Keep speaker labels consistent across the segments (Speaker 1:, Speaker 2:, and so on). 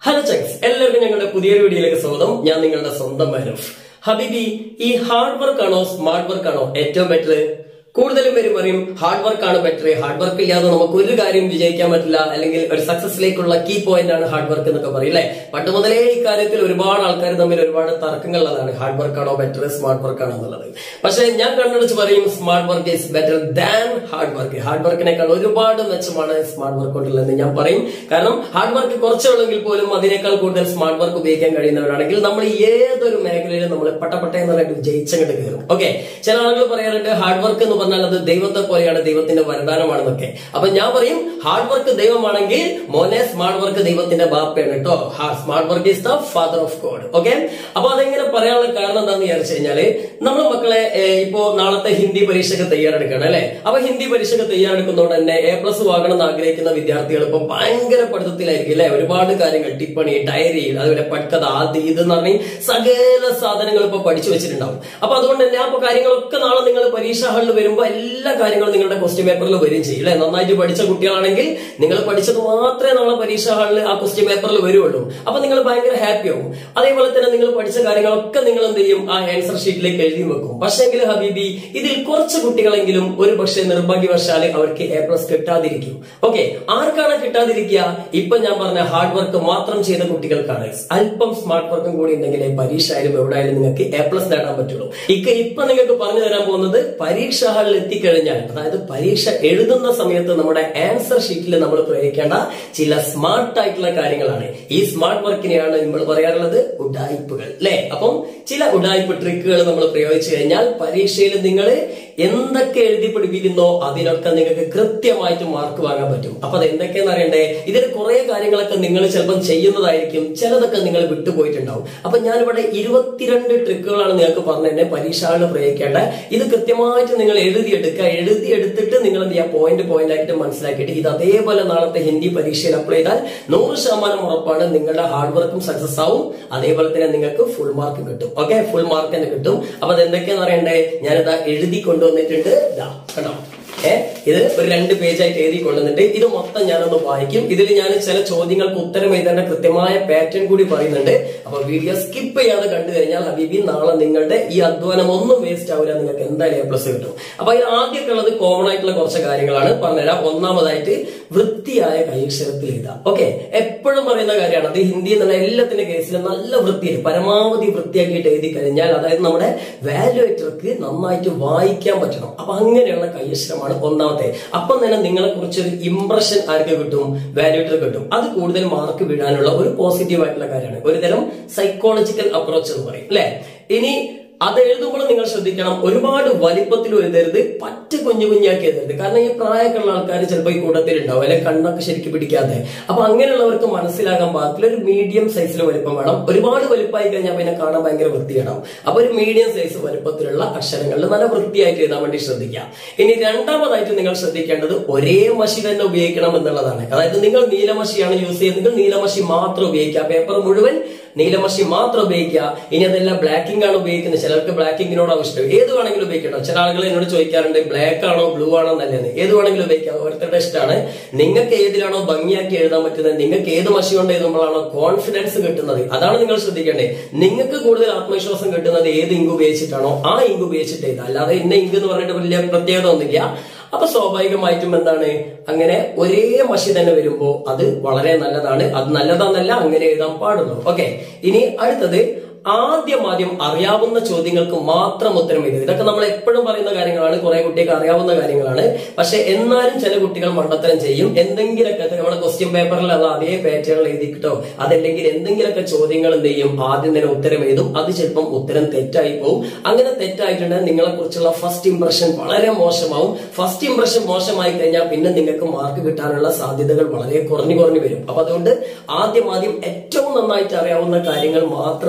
Speaker 1: Hello checks എല്ലാവർക്കും ഞങ്ങളുടെ പുതിയൊരു വീഡിയോയിലേക്ക് സ്വാഗതം ഞാൻ നിങ്ങളുടെ സ്വന്തം മാനഫ് ഹബീബി ഈ ഹാർഡ് വർക്ക് ആണോ സ്മാർട്ട് വർക്ക് ആണോ ഏറ്റവും ബെറ്റർ കൂടുതലും പേര് പറയും ഹാർഡ് വർക്ക് ആണ് ബെറ്റർ ഹാർഡ് വർക്ക് ഇല്ലാതെ നമുക്ക് ഒരു കാര്യം വിജയിക്കാൻ പറ്റില്ല അല്ലെങ്കിൽ ഒരു സക്സസിലേക്കുള്ള കീ പോയിന്റ് ആണ് ഹാർഡ് വർക്ക് എന്നൊക്കെ പറയും അല്ലെ പണ്ട് മുതലേ ഈ കാര്യത്തിൽ ഒരുപാട് ആൾക്കാർ തമ്മിൽ ഒരുപാട് തർക്കങ്ങളുള്ളതാണ് ഹാർഡ് വർക്ക് ആണോ ബെറ്റർ സ്മാർട്ട് വർക്ക് ആണോ എന്നുള്ളത് പക്ഷെ ഞാൻ കണ്ണടച്ച് പറയും smart work is better than hard work hard വർക്കിനേക്കാൾ ഒരുപാട് മെച്ചമാണ് സ്മാർട്ട് വർക്ക് കൊണ്ടുള്ളതെന്ന് ഞാൻ പറയും കാരണം ഹാർഡ് വർക്ക് കുറച്ചുള്ളെങ്കിൽ പോലും അതിനേക്കാൾ കൂടുതൽ സ്മാർട്ട് വർക്ക് ഉപയോഗിക്കാൻ കഴിയുന്നവരാണെങ്കിൽ നമ്മൾ ഏതൊരു മേഖലയിലും നമ്മൾ പട്ടപ്പട്ട എന്ന് പറഞ്ഞിട്ട് ജയിച്ചങ്ങോട്ട് കയറും ഓക്കെ ചില ആളുകൾ പറയാറുണ്ട് ഹാർഡ് വർക്ക് എന്ന് പറഞ്ഞാൽ അത് ദൈവത്തെ പോലെയാണ് ദൈവത്തിന്റെ വരദാനമാണെന്നൊക്കെ അപ്പൊ ഞാൻ പറയും ഹാർഡ് വർക്ക് ദൈവമാണെങ്കിൽ മോനെ സ്മാർട്ട് വർക്ക് ദൈവത്തിന്റെ ബാപ്പയാണ് കേട്ടോ smart work is the father of God okay അപ്പൊ അതെങ്ങനെ പറയാനുള്ള കാരണം എന്താന്ന് വിചാരിച്ചു കഴിഞ്ഞാല് നമ്മുടെ മക്കളെ ഏഹ്, ഇപ്പോ നാളത്തെ ഹിന്ദി പരീക്ഷയ്ക്ക് തയ്യാറെടുക്കണം അല്ലെ അപ്പൊ ഹിന്ദി പരീക്ഷയ്ക്ക് തയ്യാറെടുക്കുന്നതുകൊണ്ട് തന്നെ എ പ്ലസ് വാങ്ങണം എന്ന് ആഗ്രഹിക്കുന്ന വിദ്യാർത്ഥികൾ ഇപ്പൊ ഭയങ്കര പഠിത്തത്തിലായിരിക്കും അല്ലെ ഒരുപാട് കാര്യങ്ങൾ ടിപ്പണി ഡയറി അതുപോലെ പട്കഥ അത് ഇത് എന്ന് പറഞ്ഞ് സകല സാധനങ്ങൾ ഇപ്പൊ പഠിച്ചു വെച്ചിട്ടുണ്ടാവും അപ്പൊ അതുകൊണ്ട് തന്നെ അപ്പൊ കാര്യങ്ങളൊക്കെ നാളെ നിങ്ങൾ പരീക്ഷാ ഹാളിൽ വരുമ്പോൾ എല്ലാ കാര്യങ്ങളും നിങ്ങളുടെ ക്വസ്റ്റ്യൻ പേപ്പറിൽ വരും ചെയ്യും അല്ലെ നന്നായിട്ട് പഠിച്ച കുട്ടികളാണെങ്കിൽ നിങ്ങൾ പഠിച്ചത് മാത്രമേ നാളെ പരീക്ഷാ ഹാളിൽ ആ ക്വസ്റ്റ്യൻ പേപ്പറിൽ വരുള്ളൂ അപ്പൊ നിങ്ങൾ ഭയങ്കര ഹാപ്പി ആവും അതേപോലെ തന്നെ നിങ്ങൾ പഠിച്ച കാര്യങ്ങളൊക്കെ നിങ്ങൾ എന്ത് ചെയ്യും ആ ആൻസർ ഷീറ്റിലേക്ക് എഴുതി വെക്കും പക്ഷേങ്കിൽ ഹബീബി ഇതിൽ കുറച്ച് കുട്ടികളെങ്കിലും ഒരു പക്ഷേ നിർഭാഗ്യവശാല് അവർക്ക് എ പ്ലസ് കിട്ടാതിരിക്കും ഓക്കെ ആർക്കാണ് കിട്ടാതിരിക്കുക ഇപ്പൊ ഞാൻ പറഞ്ഞ ഹാർഡ് വർക്ക് മാത്രം ചെയ്ത കുട്ടികൾക്കാണ് അല്പം സ്മാർട്ട് വർക്കും കൂടി ഉണ്ടെങ്കിൽ പരീക്ഷ ആയാലും എവിടെ ആയാലും നിങ്ങൾക്ക് എ പ്ലസ് നേടാൻ പറ്റുള്ളൂ ഇക്ക ഇപ്പൊ നിങ്ങൾക്ക് പറഞ്ഞു തരാൻ പോകുന്നത് പരീക്ഷ ഹാളിൽ എത്തിക്കഴിഞ്ഞാൽ അതായത് പരീക്ഷ എഴുതുന്ന സമയത്ത് നമ്മുടെ ആൻസർ ഷീറ്റിൽ നമ്മൾ പ്രയോഗിക്കേണ്ട ചില സ്മാർട്ട് ആയിട്ടുള്ള കാര്യങ്ങളാണ് ഈ സ്മാർട്ട് വർക്കിനെയാണ് നമ്മൾ പറയാറുള്ളത് ഉഡായിപ്പുകൾ അല്ലെ അപ്പം ചില ഉഡായിപ്പ് ട്രിക്കുകൾ നമ്മൾ പ്രയോഗിച്ചു കഴിഞ്ഞാൽ പരീക്ഷയിൽ നിങ്ങൾ എന്തൊക്കെ എഴുതി പിടിപ്പിക്കുന്നോ അതിനൊക്കെ നിങ്ങൾക്ക് കൃത്യമായിട്ട് മാർക്ക് വാങ്ങാൻ പറ്റും അപ്പൊ അത് എന്തൊക്കെയെന്ന് അറിയണ്ടേ ഇതിൽ കുറെ കാര്യങ്ങളൊക്കെ നിങ്ങൾ ചിലപ്പം ചെയ്യുന്നതായിരിക്കും ചിലതൊക്കെ നിങ്ങൾ വിട്ടുപോയിട്ടുണ്ടാവും അപ്പൊ ഞാനിവിടെ ഇരുപത്തിരണ്ട് ട്രിക്കുകളാണ് നിങ്ങൾക്ക് പറഞ്ഞു തന്നെ പരീക്ഷകളിൽ പ്രയോഗിക്കേണ്ട ഇത് കൃത്യമായിട്ട് നിങ്ങൾ എഴുതിയെടുക്കുക എഴുതിയെടുത്തിട്ട് നിങ്ങൾ എന്ത് ചെയ്യുക പോയിന്റ് പോയിന്റ് ആയിട്ട് മനസ്സിലാക്കിയിട്ട് ഇത് അതേപോലെ നാളത്തെ ഹിന്ദി പരീക്ഷയിൽ അപ്ലൈ ചെയ്താൽ നൂറ് ശതമാനം ഉറപ്പാണ് നിങ്ങളുടെ ഹാർഡ് വർക്കും സക്സസ് ആവും അതേപോലെ തന്നെ നിങ്ങൾക്ക് ഫുൾ മാർക്ക് കിട്ടും ഓക്കെ ഫുൾ മാർക്ക് തന്നെ കിട്ടും അപ്പൊ അത് എന്തൊക്കെയാന്ന് അറിയണ്ടേ ഞാനിതാ എഴുതി കൊണ്ടുവന്നിട്ടുണ്ട് ഇതാ കണ്ടോ ഏ ഇത് ഒരു രണ്ട് പേജായിട്ട് എഴുതി കൊണ്ടുവന്നിട്ട് ഇത് മൊത്തം ഞാനൊന്ന് വായിക്കും ഇതിൽ ഞാൻ ചില ചോദ്യങ്ങൾക്ക് ഉത്തരം എഴുതേണ്ട കൃത്യമായ പാറ്റേൺ കൂടി പറയുന്നുണ്ട് അപ്പൊ വീഡിയോ സ്കിപ്പ് ചെയ്യാതെ കണ്ടു കഴിഞ്ഞാൽ ഹബീബി നാളെ നിങ്ങളുടെ ഈ അധ്വാനം ഒന്നും വേസ്റ്റ് ആവില്ല നിങ്ങൾക്ക് എന്തായാലും എ പ്ലസ് കിട്ടും അപ്പൊ അതിൽ ആദ്യമൊക്കെ ഉള്ളത് കോമൺ ആയിട്ടുള്ള കുറച്ച് കാര്യങ്ങളാണ് പറഞ്ഞുതരാം ഒന്നാമതായിട്ട് വൃത്തിയായ കൈക്ഷരത്തിൽ എഴുതാം ഓക്കെ എപ്പോഴും പറയുന്ന കാര്യമാണ് അത് ഹിന്ദി എന്നുള്ള എല്ലാത്തിന്റെ കേസിലും നല്ല വൃത്തിയായി പരമാവധി വൃത്തിയാക്കിയിട്ട് എഴുതി കഴിഞ്ഞാൽ അതായത് നമ്മുടെ വാല്യുവേറ്റർക്ക് നന്നായിട്ട് വായിക്കാൻ പറ്റണം അപ്പൊ അങ്ങനെയുള്ള കൈയക്ഷരമാണ് ഒന്നാമത്തെ അപ്പം തന്നെ നിങ്ങളെ കുറിച്ച് ഒരു ഇംപ്രഷൻ ആർക്ക് കിട്ടും വാല്യുവേറ്റർ കിട്ടും അത് കൂടുതൽ മാർക്ക് വിടാനുള്ള ഒരു പോസിറ്റീവ് ആയിട്ടുള്ള കാര്യമാണ് ഒരു തരം സൈക്കോളജിക്കൽ അപ്രോച്ച് എന്ന് പറയും അല്ലെ ഇനി അത് എഴുതുമ്പോൾ നിങ്ങൾ ശ്രദ്ധിക്കണം ഒരുപാട് വലിപ്പത്തിൽ എഴുതരുത് പറ്റ കുഞ്ഞു കുഞ്ഞാക്കി എഴുതരുത് കാരണം ഈ പ്രായമൊക്കെയുള്ള ആൾക്കാർ ചിലപ്പോൾ ഈ കൂട്ടത്തിൽ ഉണ്ടാവും അല്ലെങ്കിൽ കണ്ണൊക്കെ ശരിക്കും പിടിക്കാതെ അപ്പൊ അങ്ങനെയുള്ളവർക്ക് മനസ്സിലാകാൻ പാകത്തിൽ ഒരു മീഡിയം സൈസിൽ വലിപ്പം വേണം ഒരുപാട് വലിപ്പമായി കഴിഞ്ഞാൽ പിന്നെ കാണാൻ ഭയങ്കര വൃത്തിയിടാം അപ്പൊ ഒരു മീഡിയം സൈസ് വലിപ്പത്തിലുള്ള അക്ഷരങ്ങളിൽ നല്ല വൃത്തിയായിട്ട് എഴുതാൻ വേണ്ടി ശ്രദ്ധിക്കാം ഇനി രണ്ടാമതായിട്ട് നിങ്ങൾ ശ്രദ്ധിക്കേണ്ടത് ഒരേ മഷി തന്നെ ഉപയോഗിക്കണം എന്നുള്ളതാണ് അതായത് നിങ്ങൾ നീലമഷിയാണ് യൂസ് ചെയ്യുന്നതെങ്കിൽ നീലമഷി മാത്രം ഉപയോഗിക്കുക പേപ്പർ മുഴുവൻ നീലമഷി മാത്രം ഉപയോഗിക്കുക ഇനി അതെല്ലാം ബ്ലാക്കിംഗ് ആണ് ഉപയോഗിക്കുന്നത് ചിലർക്ക് ബ്ലാക്കിങ്ങിനോടാവും ഇഷ്ടം ഏത് വേണമെങ്കിലും ഉപയോഗിക്കണം ചില ആളുകൾ എന്നോട് ചോദിക്കാറുണ്ട് ബ്ലാക്ക് ആണോ ബ്ലൂ ആണോ നല്ലത് ഏത് വേണമെങ്കിലും ഉപയോഗിക്കാം ഓരോരുത്തരുടെ ഇഷ്ടമാണ് നിങ്ങൾക്ക് ഏതിലാണോ ഭംഗിയാക്കി എഴുതാൻ പറ്റുന്നത് നിങ്ങൾക്ക് ഏത് മഷി കൊണ്ട് എഴുതുമ്പോഴാണോ കോൺഫിഡൻസ് കിട്ടുന്നത് അതാണ് നിങ്ങൾ ശ്രദ്ധിക്കേണ്ടത് നിങ്ങൾക്ക് കൂടുതൽ ആത്മവിശ്വാസം കിട്ടുന്നത് ഏത് ഇങ്ക് ഉപയോഗിച്ചിട്ടാണോ ആ ഇങ്ക് ഉപയോഗിച്ചിട്ട് എഴുതാം അല്ലാതെ ഇന്ന ഇങ്ക് എന്ന് പറഞ്ഞിട്ട് വലിയ പ്രത്യേകത ഒന്നുമില്ല അപ്പൊ സ്വാഭാവികമായിട്ടും എന്താണ് അങ്ങനെ ഒരേ മഷി തന്നെ വരുമ്പോ അത് വളരെ നല്ലതാണ് അത് നല്ലതാന്നല്ല അങ്ങനെ എഴുതാൻ പാടുള്ളൂ ഓക്കെ ഇനി അടുത്തത് ആദ്യം ആദ്യം അറിയാവുന്ന ചോദ്യങ്ങൾക്ക് മാത്രം ഉത്തരം എഴുതുക ഇതൊക്കെ നമ്മൾ എപ്പോഴും പറയുന്ന കാര്യങ്ങളാണ് കുറെ കുട്ടികൾക്ക് അറിയാവുന്ന കാര്യങ്ങളാണ് പക്ഷെ എന്നാലും ചില കുട്ടികൾ മണ്ടത്തരം ചെയ്യും എന്തെങ്കിലുമൊക്കെ നമ്മുടെ ക്വസ്റ്റ്യൻ പേപ്പറിൽ അത് അതേ പാറ്റേണിൽ എഴുതിക്കിട്ടോ അതല്ലെങ്കിൽ എന്തെങ്കിലുമൊക്കെ ചോദ്യങ്ങൾ എന്ത് ചെയ്യും ആദ്യം തന്നെ ഉത്തരം എഴുതും അത് ചിലപ്പം ഉത്തരം തെറ്റായി പോകും അങ്ങനെ തെറ്റായിട്ടുണ്ടെങ്കിൽ നിങ്ങളെ കുറിച്ചുള്ള ഫസ്റ്റ് ഇംപ്രഷൻ വളരെ മോശമാവും ഫസ്റ്റ് ഇംപ്രഷൻ മോശമായി കഴിഞ്ഞാൽ പിന്നെ നിങ്ങൾക്ക് മാർക്ക് കിട്ടാനുള്ള സാധ്യതകൾ വളരെ കുറഞ്ഞു കുറഞ്ഞു വരും അപ്പൊ അതുകൊണ്ട് ആദ്യം ആദ്യം ഏറ്റവും നന്നായിട്ട് അറിയാവുന്ന കാര്യങ്ങൾ മാത്രം എന്ത് ചെയ്യുക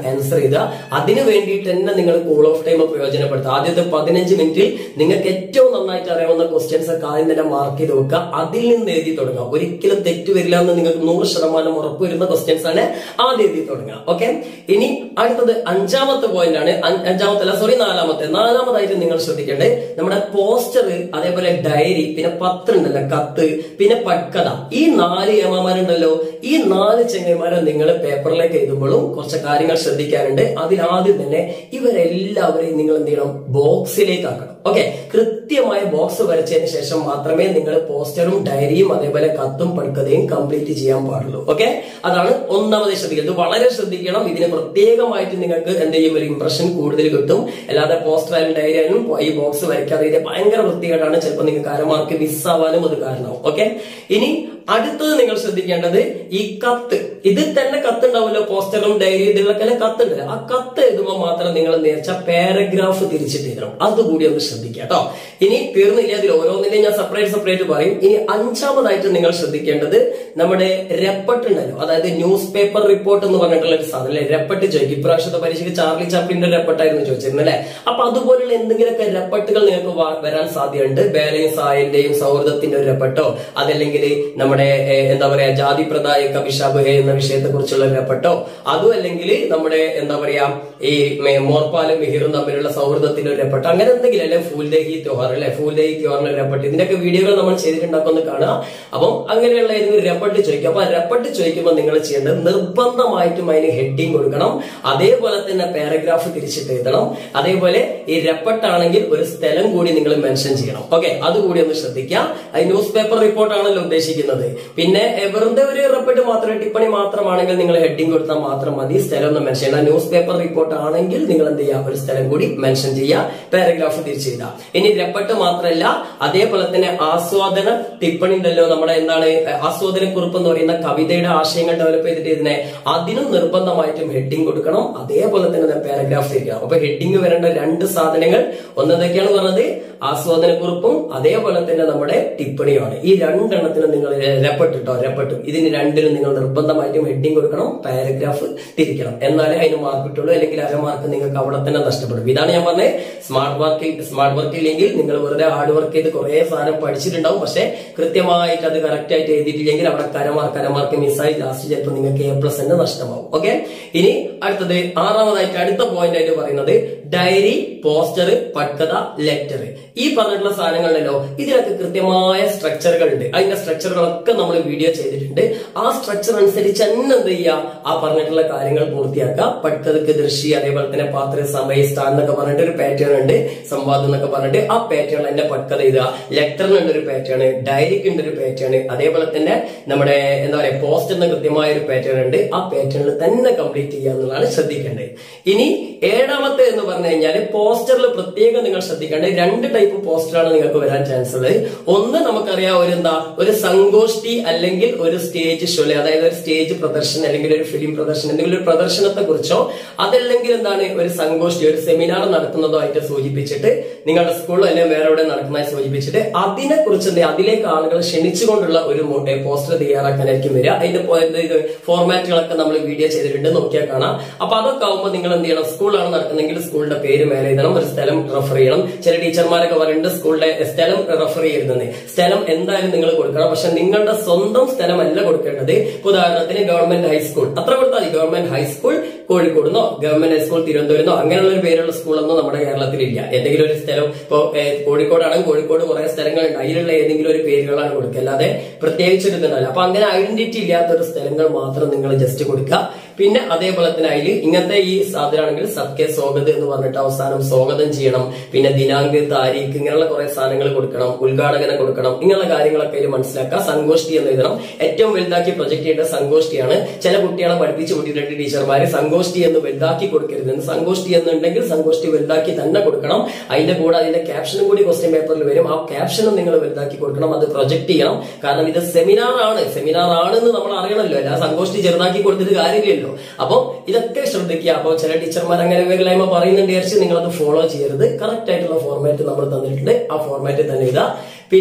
Speaker 1: ആൻസർ ചെയ്തുക അതിന് വേണ്ടിയിട്ട് തന്നെ നിങ്ങൾ കൂൾ ഓഫ് ടൈം പ്രയോജനപ്പെടുത്തുക ആദ്യത്തെ പതിനഞ്ച് മിനിറ്റിൽ നിങ്ങൾക്ക് ഏറ്റവും നന്നായിട്ട് അറിയാവുന്ന ക്വസ്റ്റ്യൻസ് ഒക്കെ ആദ്യം തന്നെ മാർക്ക് ചെയ്ത് വെക്കുക അതിൽ നിന്ന് എഴുതി തുടങ്ങുക ഒരിക്കലും തെറ്റ് വരില്ല എന്ന് നിങ്ങൾക്ക് നൂറ് ശതമാനം ഉറപ്പ് വരുന്ന ക്വസ്റ്റ്യൻസ് ആണ് ആദ്യം എഴുതി തുടങ്ങുക ഓക്കെ ഇനി അടുത്തത് അഞ്ചാമത്തെ പോയിന്റ് ആണ് അഞ്ച്- അഞ്ചാമത്തെ അല്ല സോറി നാലാമത്തെ നാലാമതായിട്ട് നിങ്ങൾ ശ്രദ്ധിക്കേണ്ടത് നമ്മുടെ പോസ്റ്റർ അതേപോലെ ഡയറി പിന്നെ പത്രം ഉണ്ടല്ലോ കത്ത് പിന്നെ പട്കഥ ഈ നാല് ഏമാമാരുണ്ടല്ലോ ഈ നാല് ചെങ്ങന്മാരെ നിങ്ങൾ പേപ്പറിലേക്ക് എഴുതുമ്പോഴും കുറച്ച് കാര്യങ്ങൾ ശ്രദ്ധിക്കാനുണ്ട് അതിലാദ്യം തന്നെ ഇവരെല്ലാവരെയും നിങ്ങൾ എന്ത് ചെയ്യണം ബോക്സിലേക്ക് ആക്കണം ഓക്കെ കൃത്യമായ ബോക്സ് വരച്ചതിന് ശേഷം മാത്രമേ നിങ്ങൾ പോസ്റ്ററും ഡയറിയും അതേപോലെ കത്തും പടുക്കതയും കംപ്ലീറ്റ് ചെയ്യാൻ പാടുള്ളൂ ഓക്കെ അതാണ് ഒന്നാമത് ശ്രദ്ധിക്കുക ഇത് വളരെ ശ്രദ്ധിക്കണം ഇതിന് പ്രത്യേകമായിട്ട് നിങ്ങൾക്ക് എന്ത് ചെയ്യും ഒരു ഇംപ്രഷൻ കൂടുതൽ കിട്ടും അല്ലാതെ പോസ്റ്റർ ആയാലും ഡയറി ആയാലും ഈ ബോക്സ് വരയ്ക്കാതെ ഇത് ഭയങ്കര വൃത്തികേടാണ് ചിലപ്പോൾ നിങ്ങൾക്ക് അരമാർക്ക് മിസ്സാവാനും അത് കാരണമാവും ഓക്കെ ഇനി അടുത്തത് നിങ്ങൾ ശ്രദ്ധിക്കേണ്ടത് ഈ കത്ത് ഇതിൽ തന്നെ കത്ത് ഉണ്ടാവുമല്ലോ പോസ്റ്ററും ഡയറി ഇതിലൊക്കെ കത്ത് ഉണ്ടല്ലോ ആ കത്ത് എഴുതുമ്പോൾ മാത്രം നിങ്ങൾ നേർച്ച പാരഗ്രാഫ് തിരിച്ചിട്ട് എഴുതണം അതുകൂടി ഒന്ന് ശ്രദ്ധിക്കുക കേട്ടോ ഇനി തീർന്നില്ല അതിൽ ഓരോന്നിന്റെയും ഞാൻ സെപ്പറേറ്റ് സെപ്പറേറ്റ് പറയും ഇനി അഞ്ചാമതായിട്ട് നിങ്ങൾ ശ്രദ്ധിക്കേണ്ടത് നമ്മുടെ രപ്പട്ട് ഉണ്ടല്ലോ അതായത് ന്യൂസ് പേപ്പർ റിപ്പോർട്ട് എന്ന് പറഞ്ഞിട്ടുള്ള ഒരു സാധനം അല്ലെ രപ്പട്ട് ചോദിക്കും ഇപ്രാവശ്യത്തെ പരീക്ഷയ്ക്ക് ചാർലി ചാപ്ലിന്റെ രപ്പട്ടായിരുന്നു ചോദിച്ചിരുന്നത് അല്ലെ അപ്പൊ അതുപോലുള്ള എന്തെങ്കിലുമൊക്കെ രപ്പട്ടുകൾ നിങ്ങൾക്ക് വാ- വരാൻ സാധ്യതയുണ്ട് ബേലയും സായന്റെയും സൗഹൃദത്തിന്റെ ഒരു രപ്പട്ടോ അതല്ലെങ്കിൽ നമ്മുടെ ഏഹ്, എന്താ പറയാ ജാതി പ്രദായക അഭിഷാബ് ഹേ എന്ന വിഷയത്തെ കുറിച്ചുള്ള രപ്പട്ടോ അതും അല്ലെങ്കിൽ നമ്മുടെ എന്താ പറയാ ഈ മേ- മോർപ്പാലും മിഹിറും തമ്മിലുള്ള സൗഹൃദത്തിന്റെ ഒരു രപ്പട്ടോ അങ്ങനെ എന്തെങ്കിലും അല്ലെ ഫൂൽദേഹി ത്യോഹാർ അല്ലെ ഫൂൽദേഹി ത്യോഹാറിന്റെ ഒരു രപ്പട്ട് ഇതിന്റെയൊക്കെ വീഡിയോകൾ നമ്മൾ ചെയ്തിട്ടുണ്ടാക്കുമെന്ന് കാണുക അപ്പം അങ്ങനെയുള്ള ഏതെങ്കിലും രപ്പട്ട് ചോദിക്കും അപ്പൊ ആ രപ്പട്ട് ചോദിക്കുമ്പോൾ നിങ്ങൾ ചെയ്യേണ്ടത് നിർബന്ധമായിട്ടും അതിന് ഹെഡിങ് കൊടുക്കണം അതേപോലെ തന്നെ പാരഗ്രാഫ് തിരിച്ചിട്ട് എഴുതണം അതേപോലെ ഈ രപ്പട്ടാണെങ്കിൽ ഒരു സ്ഥലം കൂടി നിങ്ങൾ മെൻഷൻ ചെയ്യണം ഓക്കെ അതുകൂടി ഒന്ന് ശ്രദ്ധിക്കുക അത് ന്യൂസ് പേപ്പർ റിപ്പോർട്ട് ആണല്ലോ ഉദ്ദേശിക്കുന്നത് പിന്നെ എ, വെറുതെ ഒരു റിപ്പോർട്ട് മാത്രം ടിപ്പണി മാത്രമാണെങ്കിൽ നിങ്ങൾ ഹെഡിങ് കൊടുത്താൽ മാത്രം മതി സ്ഥലം ഒന്ന് മെൻഷൻ ചെയ്യണം ന്യൂസ് പേപ്പർ റിപ്പോർട്ട് ആണെങ്കിൽ നിങ്ങൾ എന്ത് ചെയ്യുക ഒരു സ്ഥലം കൂടി മെൻഷൻ ചെയ്യുക പാരഗ്രാഫ് തിരിച്ചെഴുതുക ഇനി രപ്പട്ട് മാത്രമല്ല അതേപോലെ തന്നെ ആസ്വാദന ടിപ്പണി ഉണ്ടല്ലോ നമ്മുടെ എന്താണ് ആസ്വാദന കുറിപ്പ് എന്ന് പറയുന്ന കവിതയുടെ ആശയങ്ങൾ ഡെവലപ്പ് ചെയ്തിട്ട് ഇതിനെ അതിനും നിർബന്ധമായിട്ടും ഹെഡിങ് കൊടുക്കണം അതേപോലെ തന്നെ പാരഗ്രാഫ് തിരിക്കണം അപ്പൊ ഹെഡിങ് വരേണ്ട രണ്ട് സാധനങ്ങൾ ഒന്നതൊക്കെയാണ് പറഞ്ഞത് ആസ്വാദന കുറിപ്പും അതേപോലെ തന്നെ നമ്മുടെ ടിപ്പണിയുമാണ് ഈ രണ്ടെണ്ണത്തിനും നിങ്ങൾ രപ്പട്ടിട്ടോ രപ്പട്ടും ഇതിന് രണ്ടിനും നിങ്ങൾ നിർബന്ധമായിട്ടും ഹെഡിങ് കൊടുക്കണം പാരഗ്രാഫ് തിരിക്കണം എന്നാലേ അതിന് മാർക്ക് കിട്ടുള്ളൂ അല്ലെങ്കിൽ അര മാർക്ക് നിങ്ങൾക്ക് അവിടെ തന്നെ നഷ്ടപ്പെടും ഇതാണ് ഞാൻ പറഞ്ഞത് സ്മാർട്ട് വർക്ക് സ്മാർട്ട് വർക്ക് ഇല്ലെങ്കിൽ നിങ്ങൾ വെറുതെ ഹാർഡ് വർക്ക് ചെയ്ത് കുറെ സാധനം പഠിച്ചിട്ടുണ്ടാവും പക്ഷെ കൃത്യമായിട്ട് അത് കറക്റ്റ് ആയിട്ട് എഴുതിയിട്ടില്ലെങ്കിൽ അവിടെ കരമാർക്ക് അരമാർക്ക് മിസ്സായി ലാസ്റ്റ് ചിലപ്പോൾ നിങ്ങൾക്ക് എ പ്ലസ് തന്നെ നഷ്ടമാവും ഓക്കെ ഇനി അടുത്തത് ആറാമതായിട്ട് അടുത്ത പോയിന്റ് ആയിട്ട് പറയുന്നത് ഡയറി പോസ്റ്റർ പട്കഥ ലെറ്റർ ഈ പറഞ്ഞിട്ടുള്ള സാധനങ്ങളിലല്ലോ ഇതിനൊക്കെ കൃത്യമായ സ്ട്രക്ചറുകൾ ഉണ്ട് അതിന്റെ സ്ട്രക്ചറുകളൊക്കെ നമ്മൾ വീഡിയോ ചെയ്തിട്ടുണ്ട് ആ സ്ട്രക്ചർ അനുസരിച്ച് തന്നെ എന്ത് ചെയ്യുക ആ പറഞ്ഞിട്ടുള്ള കാര്യങ്ങൾ പൂർത്തിയാക്കുക പട്കഥക്ക് ദൃശ്യ അതേപോലെ തന്നെ പാത്ര സമയ സ്ഥാൻ എന്നൊക്കെ പറഞ്ഞിട്ട് ഒരു പാറ്റേൺ ഉണ്ട് സംവാദം എന്നൊക്കെ പറഞ്ഞിട്ട് ആ പാറ്റേൺ എന്റെ പട്കഥ എഴുതുക ലെറ്ററിനുണ്ട് ഒരു പാറ്റേൺ ഡയറിക്ക് ഉണ്ട് ഒരു പാറ്റേൺ അതേപോലെ തന്നെ നമ്മുടെ എന്താ പറയാ പോസ്റ്റ് എന്ന കൃത്യമായ ഒരു പാറ്റേൺ ഉണ്ട് ആ പാറ്റേണിൽ തന്നെ കംപ്ലീറ്റ് ചെയ്യുക എന്നുള്ളതാണ് ശ്രദ്ധിക്കേണ്ടത് ഇനി ഏഴാമത്തെ എന്ന് പറഞ്ഞു കഴിഞ്ഞാൽ പോസ്റ്ററിൽ പ്രത്യേകം നിങ്ങൾ ശ്രദ്ധിക്കേണ്ടത് രണ്ട് ടൈപ്പ് പോസ്റ്ററാണ് നിങ്ങൾക്ക് വരാൻ ചാൻസ് ഉള്ളത് ഒന്ന് നമുക്കറിയാം ഒരു എന്താ ഒരു സങ്കോഷ്ടി അല്ലെങ്കിൽ ഒരു സ്റ്റേജ് ഷോ അതായത് ഒരു സ്റ്റേജ് പ്രദർശനം അല്ലെങ്കിൽ ഒരു ഫിലിം പ്രദർശനം എന്തെങ്കിലും ഒരു പ്രദർശനത്തെ കുറിച്ചോ അതല്ലെങ്കിൽ എന്താണ് ഒരു സങ്കോഷ്ടി ഒരു സെമിനാർ നടത്തുന്നതോ ആയിട്ട് സൂചിപ്പിച്ചിട്ട് നിങ്ങളുടെ സ്കൂളിൽ അല്ലെങ്കിൽ വേറെ എവിടെ നടക്കുന്നതായി സൂചിപ്പിച്ചിട്ട് അതിനെ കുറിച്ച് എന്ത് അതിലേക്ക് ആളുകൾ ക്ഷണിച്ചുകൊണ്ടുള്ള ഒരു പോസ്റ്റർ തയ്യാറാക്കാനായിരിക്കും വരിക അതിന്റെ പോ- ഇത് ഇത് ഫോർമാറ്റുകളൊക്കെ നമ്മൾ വീഡിയോ ചെയ്തിട്ടുണ്ട് നോക്കിയാൽ കാണാം അപ്പൊ അതൊക്കെ ആവുമ്പോൾ നിങ്ങൾ എന്ത് ചെയ്യണം സ്കൂളാണ് നടക്കുന്നെങ്കിൽ സ്കൂളിന്റെ പേര് മേലെ എഴുതണം ഒരു സ്ഥലം റെഫർ ചെയ്യണം ചില ടീച്ചർമാരൊക്കെ പറയുന്നുണ്ട് സ്കൂളിലെ സ്ഥലം റെഫർ ചെയ്യരുതെന്ന് സ്ഥലം എന്തായാലും നിങ്ങൾ കൊടുക്കണം പക്ഷെ നിങ്ങളുടെ സ്വന്തം സ്ഥലമല്ല കൊടുക്കേണ്ടത് ഇപ്പൊ ഉദാഹരണത്തിന് ഗവൺമെന്റ് ഹൈസ്കൂൾ അത്ര കൊടുത്താൽ മതി ഗവൺമെന്റ് ഹൈസ്കൂൾ കോഴിക്കോടുന്നോ ഗവൺമെന്റ് ഹൈസ്കൂൾ തിരുവനന്തപുരത്തോ അങ്ങനെയുള്ള ഒരു പേരുള്ള സ്കൂളൊന്നും നമ്മുടെ കേരളത്തിലില്ല ഏതെങ്കിലും ഒരു സ്ഥലം ഇപ്പോ ഏഹ്, കോഴിക്കോടാണെങ്കിൽ കോഴിക്കോട് കുറെ സ്ഥലങ്ങളുണ്ട് അതിലുള്ള ഏതെങ്കിലും ഒരു പേരുകളാണ് കൊടുക്കുക അല്ലാതെ പ്രത്യേകിച്ച് ഒരു ഇതുണ്ടല്ലോ അപ്പൊ അങ്ങനെ ഐഡന്റിറ്റി ഇല്ലാത്ത ഒരു സ്ഥലങ്ങൾ മാത്രം നിങ്ങൾ ജസ്റ്റ് കൊടുക്കുക പിന്നെ അതേപോലെ തന്നെ അതിൽ ഇങ്ങനത്തെ ഈ സാധനമാണെങ്കിൽ സത്യ സ്വാഗത് എന്ന് പറഞ്ഞിട്ട് അവസാനം സ്വാഗതം ചെയ്യണം പിന്നെ ദിനാങ്ക് താരീഖ് ഇങ്ങനെയുള്ള കുറെ സാധനങ്ങൾ കൊടുക്കണം ഉദ്ഘാടകനെ കൊടുക്കണം ഇങ്ങനെയുള്ള കാര്യങ്ങളൊക്കെ അതിൽ മനസ്സിലാക്കുക സങ്കോഷ്ടി എന്ന് എഴുതണം ഏറ്റവും വലുതാക്കി പ്രൊജക്ട് ചെയ്യേണ്ട സങ്കോഷ്ടിയാണ് ചില കുട്ടികളെ പഠിപ്പിച്ചു കൂട്ടിയിട്ടുണ്ട് ടീച്ചർമാര് സങ്കോഷ്ടി എന്ന് വലുതാക്കി കൊടുക്കരുത് സങ്കോഷ്ടി എന്നുണ്ടെങ്കിൽ സങ്കോഷ്ടി വലുതാക്കി തന്നെ കൊടുക്കണം അതിന്റെ കൂടെ അതിന്റെ ക്യാപ്ഷനും കൂടി ക്വസ്റ്റ്യൻ പേപ്പറിൽ വരും ആ ക്യാപ്ഷനും നിങ്ങൾ വലുതാക്കി കൊടുക്കണം അത് പ്രൊജക്ട് ചെയ്യണം കാരണം ഇത് സെമിനാർ ആണ് സെമിനാർ ആണെന്ന് നമ്മൾ അറിയണമല്ലോ അല്ല സങ്കോഷ്ടി ചെറുതാക്കി കൊടുത്തിട്ട് കാര്യമില്ലല്ലോ അപ്പൊ ഇതൊക്കെ ശ്രദ്ധിക്കുക അപ്പോൾ ചില ടീച്ചർമാർ അങ്ങനെ വികലായ്മ പറയുന്നുണ്ട് വിചാരിച്ച് നിങ്ങൾ അത് ഫോളോ ചെയ്യരുത് കറക്റ്റ് ആയിട്ടുള്ള ഫോർമാറ്റ് നമ്മൾ തന്നിട്ടുണ്ട് ആ ഫോർമാറ്റിൽ തന്നെ ഇതാ പിന്നെ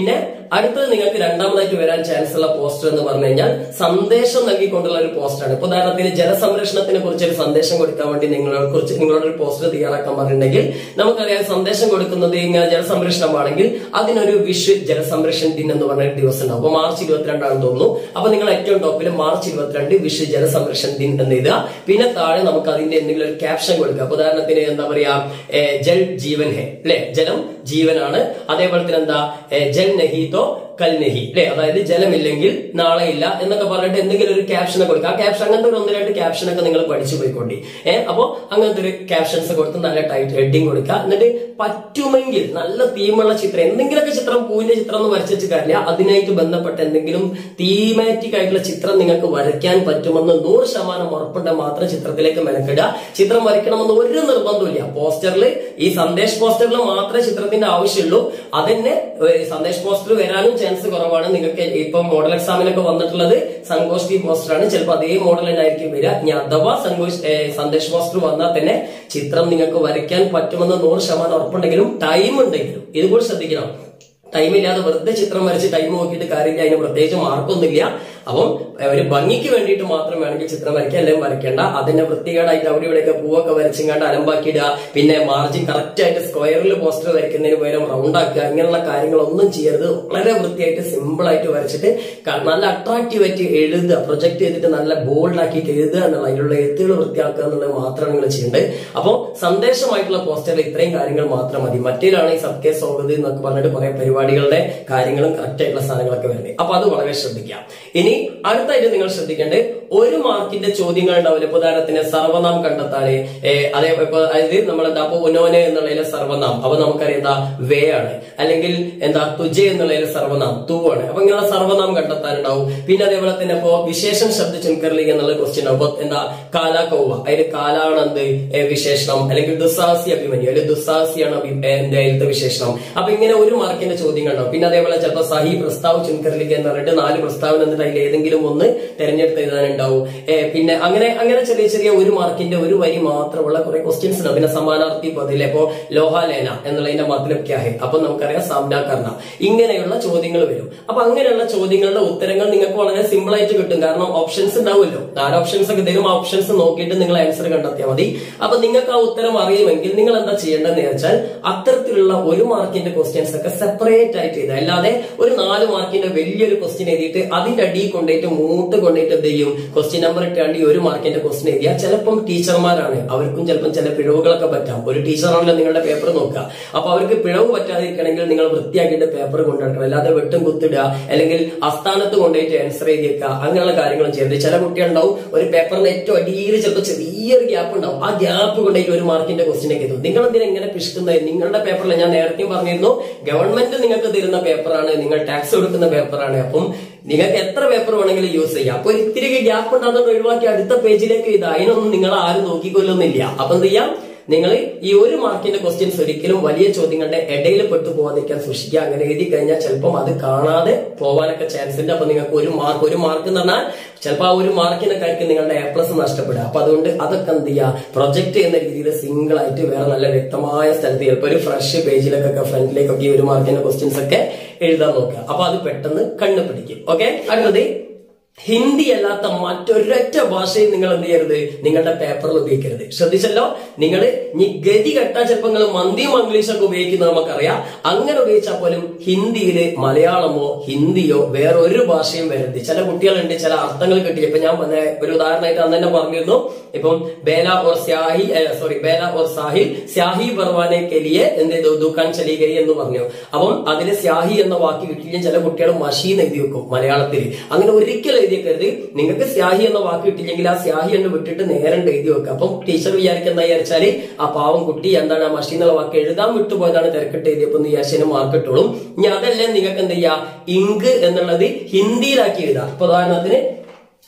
Speaker 1: അടുത്തത് നിങ്ങൾക്ക് രണ്ടാമതായിട്ട് വരാൻ ചാൻസ് ഉള്ള പോസ്റ്റർ എന്ന് പറഞ്ഞു കഴിഞ്ഞാൽ സന്ദേശം നൽകിക്കൊണ്ടുള്ള ഒരു പോസ്റ്ററാണ് ഇപ്പൊ ഉദാഹരണത്തിന് ജലസംരക്ഷണത്തിനെ കുറിച്ച് ഒരു സന്ദേശം കൊടുക്കാൻ വേണ്ടി നിങ്ങളെ കുറിച്ച് നിങ്ങളോട് ഒരു പോസ്റ്റർ തയ്യാറാക്കാൻ പറഞ്ഞിട്ടുണ്ടെങ്കിൽ നമുക്കറിയാം സന്ദേശം കൊടുക്കുന്നത് ഇങ്ങനെ ജലസംരക്ഷണമാണെങ്കിൽ അതിനൊരു വിഷ് ജലസംരക്ഷണ ദിനം എന്ന് പറഞ്ഞ ഒരു ദിവസം ഉണ്ടാവും അപ്പൊ മാർച്ച് ഇരുപത്തിരണ്ടാണെന്ന് തോന്നുന്നു അപ്പൊ നിങ്ങൾ ഏറ്റവും ടോപ്പിൽ മാർച്ച് ഇരുപത്തിരണ്ട് വിഷ് ജലസംരക്ഷണ ദിൻ എന്ന് എഴുതുക പിന്നെ താഴെ നമുക്ക് അതിന്റെ എന്തെങ്കിലും ഒരു ക്യാപ്ഷൻ കൊടുക്കുക അപ്പൊ ഉദാഹരണത്തിന് എന്താ പറയാ ഏ, ജൽ ജീവൻ ഹെ അല്ലെ ജലം ജീവനാണ് അതേപോലെ തന്നെ എന്താ ഏ, ജൽ നഹി തോ കൽ നഹി അല്ലെ അതായത് ജലമില്ലെങ്കിൽ നാളെ ഇല്ല എന്നൊക്കെ പറഞ്ഞിട്ട് എന്തെങ്കിലും ഒരു ക്യാപ്ഷൻ കൊടുക്കുക ആ ക്യാപ്ഷൻ അങ്ങനത്തെ ഒരു ഒന്ന് രണ്ട് ക്യാപ്ഷൻ ഒക്കെ നിങ്ങൾ പഠിച്ചു പോയിക്കൊണ്ടി ഏഹ് അപ്പോ അങ്ങനത്തെ ഒരു ക്യാപ്ഷൻസ് കൊടുത്ത് നല്ല ടൈറ്റ് ഹെഡിങ് കൊടുക്കുക എന്നിട്ട് പറ്റുമെങ്കിൽ നല്ല തീമുള്ള ചിത്രം എന്തെങ്കിലുമൊക്കെ ചിത്രം പൂവിന്റെ ചിത്രം ഒന്ന് വരച്ചു വെച്ച് കാര്യമില്ല അതിനായിട്ട് ബന്ധപ്പെട്ട എന്തെങ്കിലും തീമാറ്റിക് ആയിട്ടുള്ള ചിത്രം നിങ്ങൾക്ക് വരയ്ക്കാൻ പറ്റുമെന്ന് നൂറ് ശതമാനം ഉറപ്പുണ്ടെങ്കിൽ മാത്രം ചിത്രത്തിലേക്ക് മെനക്കിടുക ചിത്രം വരയ്ക്കണമെന്ന് ഒരു നിർബന്ധമില്ല പോസ്റ്ററിൽ ഈ സന്ദേശ് പോസ്റ്ററിൽ മാത്രമേ ചിത്രത്തിന്റെ ആവശ്യമുള്ളൂ അതന്നെ ഏഹ് സന്ദേശ് പോസ്റ്റർ വരാനും ചാൻസ് കുറവാണ് നിങ്ങൾക്ക് ഇപ്പം മോഡൽ എക്സാമിനൊക്കെ വന്നിട്ടുള്ളത് സങ്കോഷ്ടി പോസ്റ്റർ ആണ് ചിലപ്പോൾ അതേ മോഡൽ തന്നെയായിരിക്കും വരിക ഇനി അഥവാ സങ്കോഷ് ഏഹ് സന്ദേശ് പോസ്റ്റർ വന്നാൽ തന്നെ ചിത്രം നിങ്ങൾക്ക് വരയ്ക്കാൻ പറ്റുമെന്ന് നൂറ് ശതമാനം ഉറപ്പുണ്ടെങ്കിലും ടൈം ഉണ്ടെങ്കിലും ഇതുകൂടി ശ്രദ്ധിക്കണം ടൈം ഇല്ലാതെ വെറുതെ ചിത്രം വരച്ച് ടൈം നോക്കിയിട്ട് കാര്യമില്ല അതിന് പ്രത്യേകിച്ച് മാർക്കൊന്നുമില്ല അപ്പം ഒരു ഭംഗിക്ക് വേണ്ടിയിട്ട് മാത്രം വേണമെങ്കിൽ ചിത്രം വരയ്ക്കുക അല്ലെങ്കിൽ വരയ്ക്കേണ്ട അതിന്റെ വൃത്തികേടായിട്ട് അവിടെ ഇവിടെയൊക്കെ പൂവൊക്കെ വരച്ചിങ്ങാണ്ട് അലമ്പാക്കിയിടുക പിന്നെ മാർജിൻ കറക്റ്റ് ആയിട്ട് സ്ക്വയറിൽ പോസ്റ്റർ വരയ്ക്കുന്നതിന് പകരം റൗണ്ട് ആക്കുക ഇങ്ങനെയുള്ള കാര്യങ്ങളൊന്നും ചെയ്യരുത് വളരെ വൃത്തിയായിട്ട് സിമ്പിൾ ആയിട്ട് വരച്ചിട്ട് ക- നല്ല അട്രാക്റ്റീവ് ആയിട്ട് എഴുതുക പ്രൊജക്ട് ചെയ്തിട്ട് നല്ല ബോൾഡ് ആക്കിയിട്ട് എഴുതുക എന്നുള്ള അതിലുള്ള എഴുത്തുകൾ വൃത്തിയാക്കുക എന്നുള്ളത് മാത്രമാണ് നിങ്ങൾ ചെയ്യേണ്ടത് അപ്പോൾ സന്ദേശമായിട്ടുള്ള പോസ്റ്ററിൽ ഇത്രയും കാര്യങ്ങൾ മാത്രം മതി മറ്റേലാണ് ഈ സത്യ സ്വാഗതി എന്നൊക്കെ പറഞ്ഞിട്ട് കുറെ പരിപാടികളുടെ കാര്യങ്ങളും കറക്റ്റ് ആയിട്ടുള്ള സാധനങ്ങളൊക്കെ വരുന്നത് അപ്പൊ അത് വളരെ ശ്രദ്ധിക്കാം ഇനി അടുത്തായിട്ട് നിങ്ങൾ ശ്രദ്ധിക്കേണ്ടത് ഒരു മാർക്കിന്റെ ചോദ്യങ്ങൾ ഉണ്ടാവില്ല ഇപ്പൊ ഉദാഹരണത്തിന് സർവനാം കണ്ടെത്താന് അതേ ഇപ്പൊ അതായത് നമ്മൾ എന്താ അപ്പൊ ഉനോനെ എന്നുള്ളതിലെ സർവനാം അപ്പൊ നമുക്കറിയാം എന്താ വേ ആണ് അല്ലെങ്കിൽ എന്താ തുജെ എന്നുള്ളതിലെ സർവനാം തൂ ആണ് അപ്പൊ ഇങ്ങനെ സർവനാം കണ്ടെത്താനുണ്ടാവും പിന്നെ അതേപോലെ തന്നെ ഇപ്പോ വിശേഷം ശബ്ദ ചുൻകർലി എന്നുള്ള ക്വസ്റ്റ്യൻ ഉണ്ടാവും അപ്പൊ എന്താ കാല കൗവ അതിൽ കാലാണ് എന്ത് ഏ, വിശേഷണം അല്ലെങ്കിൽ ദുസ്സാഹസി അഭിമന്യു അല്ലെങ്കിൽ ദുസ്സാഹസിയാണ് അഭി- ഏ, എന്റെ അതിലത്തെ വിശേഷണം അപ്പൊ ഇങ്ങനെ ഒരു മാർക്കിന്റെ ചോദ്യങ്ങൾ ഉണ്ടാവും പിന്നെ അതേപോലെ ചിലപ്പോൾ സഹി പ്രസ്താവ് ചുൻകർലിക്ക് എന്ന് പറഞ്ഞിട്ട് നാല് പ്രസ്താവന എന്നിട്ട് അതിൽ ഏതെങ്കിലും ഒന്ന് തെരഞ്ഞെടുത്ത് എഴുതാനുണ്ടാവും ഏ, പിന്നെ അങ്ങനെ അങ്ങനെ ചെറിയ ചെറിയ ഒരു മാർക്കിന്റെ ഒരു വരി മാത്രമുള്ള കുറെ ക്വസ്റ്റ്യൻസ് ഉണ്ടാവും പിന്നെ സമാനാർത്ഥി പതിലെ ഇപ്പോ ലോഹാലേന എന്നുള്ളതിന്റെ മതലബ് ക്യാ ഹെ അപ്പൊ നമുക്കറിയാം സാമ്ന കർണ ഇങ്ങനെയുള്ള ചോദ്യങ്ങൾ വരും അപ്പൊ അങ്ങനെയുള്ള ചോദ്യങ്ങളുടെ ഉത്തരങ്ങൾ നിങ്ങൾക്ക് വളരെ സിമ്പിൾ ആയിട്ട് കിട്ടും കാരണം ഓപ്ഷൻസ് ഉണ്ടാവുമല്ലോ നാല് ഓപ്ഷൻസ് ഒക്കെ തരും ആ ഓപ്ഷൻസ് നോക്കിയിട്ട് നിങ്ങൾ ആൻസർ കണ്ടെത്തിയാൽ മതി അപ്പൊ നിങ്ങൾക്ക് ആ ഉത്തരം അറിയുമെങ്കിൽ നിങ്ങൾ എന്താ ചെയ്യേണ്ടതെന്ന് വെച്ചാൽ അത്തരത്തിലുള്ള ഒരു മാർക്കിന്റെ ക്വസ്റ്റ്യൻസ് ഒക്കെ സെപ്പറേറ്റ് ആയിട്ട് ചെയ്ത് അല്ലാതെ ഒരു നാല് മാർക്കിന്റെ വലിയൊരു ക്വസ്റ്റ്യൻ എഴുതിയിട്ട് അതിന്റെ അടിയിൽ കൊണ്ടുപോയിട്ട് മൂട്ട് കൊണ്ടുപോയിട്ട് എന്ത് ചെയ്യും ക്വസ്റ്റ്യൻ നമ്പർ ഇട്ടാണ്ട് ഈ ഒരു മാർക്കിന്റെ ക്വസ്റ്റ്യൻ എഴുതിയാൽ ചിലപ്പം ടീച്ചർമാരാണ് അവർക്കും ചിലപ്പം ചില പിഴവുകളൊക്കെ പറ്റാം ഒരു ടീച്ചറാണല്ലോ നിങ്ങളുടെ പേപ്പർ നോക്കുക അപ്പൊ അവർക്ക് പിഴവ് പറ്റാതിരിക്കണമെങ്കിൽ നിങ്ങൾ വൃത്തിയാക്കിയിട്ട് പേപ്പർ കൊണ്ടുനടക്കണം അല്ലാതെ വെട്ടും കുത്തിടുക അല്ലെങ്കിൽ അസ്ഥാനത്ത് കൊണ്ടുപോയിട്ട് ആൻസർ എഴുതി വെക്കുക അങ്ങനെയുള്ള കാര്യങ്ങളും ചെയ്യരുത് ചില കുട്ടികളുണ്ടാവും ഒരു പേപ്പറിന്റെ ഏറ്റവും അടിയിൽ ചിലപ്പോൾ ചെറിയൊരു ഗ്യാപ്പ് ഉണ്ടാവും ആ ഗ്യാപ്പ് കൊണ്ടുപോയിട്ട് ഒരു മാർക്കിന്റെ ക്വസ്റ്റ്യൻ ഒക്കെ എത്തും നിങ്ങൾ എന്തിനാ ഇങ്ങനെ പിശുക്കുന്നത് നിങ്ങളുടെ പേപ്പറിൽ ഞാൻ നേരത്തെ പറഞ്ഞിരുന്നു ഗവൺമെന്റ് നിങ്ങൾക്ക് തരുന്ന പേപ്പറാണ് നിങ്ങൾ ടാക്സ് കൊടുക്കുന്ന പേപ്പറാണ് അപ്പം നിങ്ങൾക്ക് എത്ര പേപ്പർ വേണമെങ്കിലും യൂസ് ചെയ്യാം അപ്പൊ ഒരു ഇത്തിരി ഗ്യാപ്പ് ഉണ്ടാകുന്നത് ഒഴിവാക്കി അടുത്ത പേജിലേക്ക് ഇത് അതിനൊന്നും നിങ്ങൾ ആരും നോക്കിക്കൊല്ലുന്നില്ല അപ്പൊ എന്ത് ചെയ്യാം നിങ്ങൾ ഈ ഒരു മാർക്കിന്റെ ക്വസ്റ്റ്യൻസ് ഒരിക്കലും വലിയ ചോദ്യങ്ങളുടെ ഇടയിൽ പെട്ടു പോകാതിരിക്കാൻ സൂക്ഷിക്കുക അങ്ങനെ എഴുതി കഴിഞ്ഞാൽ ചിലപ്പം അത് കാണാതെ പോവാനൊക്കെ ചാൻസ് ഉണ്ട് അപ്പൊ നിങ്ങൾക്ക് ഒരു മാർക്ക് ഒരു മാർക്ക് എന്ന് പറഞ്ഞാൽ ചിലപ്പോൾ ആ ഒരു മാർക്കിന്റെ കാര്യത്തിൽ നിങ്ങളുടെ എ പ്ലസ് നഷ്ടപ്പെടുക അപ്പൊ അതുകൊണ്ട് അതൊക്കെ എന്ത് ചെയ്യുക പ്രൊജക്ട് ചെയ്യുന്ന രീതിയിൽ സിംഗിൾ ആയിട്ട് വേറെ നല്ല വ്യക്തമായ സ്ഥലത്ത് ചിലപ്പോൾ ഒരു ഫ്രഷ് പേജിലേക്കൊക്കെ ഫ്രണ്ടിലേക്കൊക്കെ ഈ ഒരു മാർക്കിന്റെ ക്വസ്റ്റ്യൻസ് ഒക്കെ എഴുതാൻ നോക്കുക അപ്പൊ അത് പെട്ടെന്ന് കണ്ണു പിടിക്കും ഓക്കെ അടുത്തത് ഹിന്ദി അല്ലാത്ത മറ്റൊരൊറ്റ ഭാഷയും നിങ്ങൾ എന്ത് ചെയ്യരുത് നിങ്ങളുടെ പേപ്പറിൽ ഉപയോഗിക്കരുത് ശ്രദ്ധിച്ചല്ലോ നിങ്ങൾ ഇനി ഗതി കെട്ടാൻ ചിലപ്പോൾ നിങ്ങൾ മന്ദിയും ഇംഗ്ലീഷൊക്കെ ഉപയോഗിക്കുന്നത് നമുക്കറിയാം അങ്ങനെ ഉപയോഗിച്ചാൽ പോലും ഹിന്ദിയില് മലയാളമോ ഹിന്ദിയോ വേറെ ഒരു ഭാഷയും വരരുത് ചില കുട്ടികളുണ്ട് ചില അർത്ഥങ്ങൾ കിട്ടി ഇപ്പൊ ഞാൻ പറഞ്ഞ ഒരു ഉദാഹരണമായിട്ട് അന്ന് തന്നെ പറഞ്ഞിരുന്നു ഇപ്പം ബേല ഓർ സ്യാഹി സോറി ബേല ഓർ സാഹിൽ സ്യാഹി ബർവാനെ കെലിയെ എന്ത് ചെയ്തു ദുക്കാൻ ചലികരി എന്ന് പറഞ്ഞു അപ്പം അതിന് സ്യാഹി എന്ന വാക്ക് കിട്ടിയില്ലെങ്കിൽ ചില കുട്ടികൾ മഷീന്ന് എഴുതി വെക്കും മലയാളത്തിൽ അങ്ങനെ ഒരിക്കലും എഴുതിയേക്കരുത് നിങ്ങൾക്ക് സ്യാഹി എന്ന വാക്ക് കിട്ടിയില്ലെങ്കിൽ ആ സ്യാഹി എന്ന് വിട്ടിട്ട് നേരെ ഉണ്ട് എഴുതി വെക്കുക അപ്പം ടീച്ചർ വിചാരിക്കുന്ന വിചാരിച്ചാല് ആ പാവം കുട്ടി എന്താണ് ആ മഷീൻ എന്നുള്ള വാക്ക് എഴുതാൻ വിട്ടുപോയതാണ് തിരക്കിട്ട് എഴുതിയപ്പോൾ വിചാരിച്ചതിന് മാർക്ക് കിട്ടുള്ളൂ ഇനി അതല്ലേ നിങ്ങൾക്ക് എന്ത് ചെയ്യാ ഇങ്ക് എന്നുള്ളത് ഹിന്ദിയിലാക്കി എഴുതാം ഇപ്പൊ ഉദാഹരണത്തിന്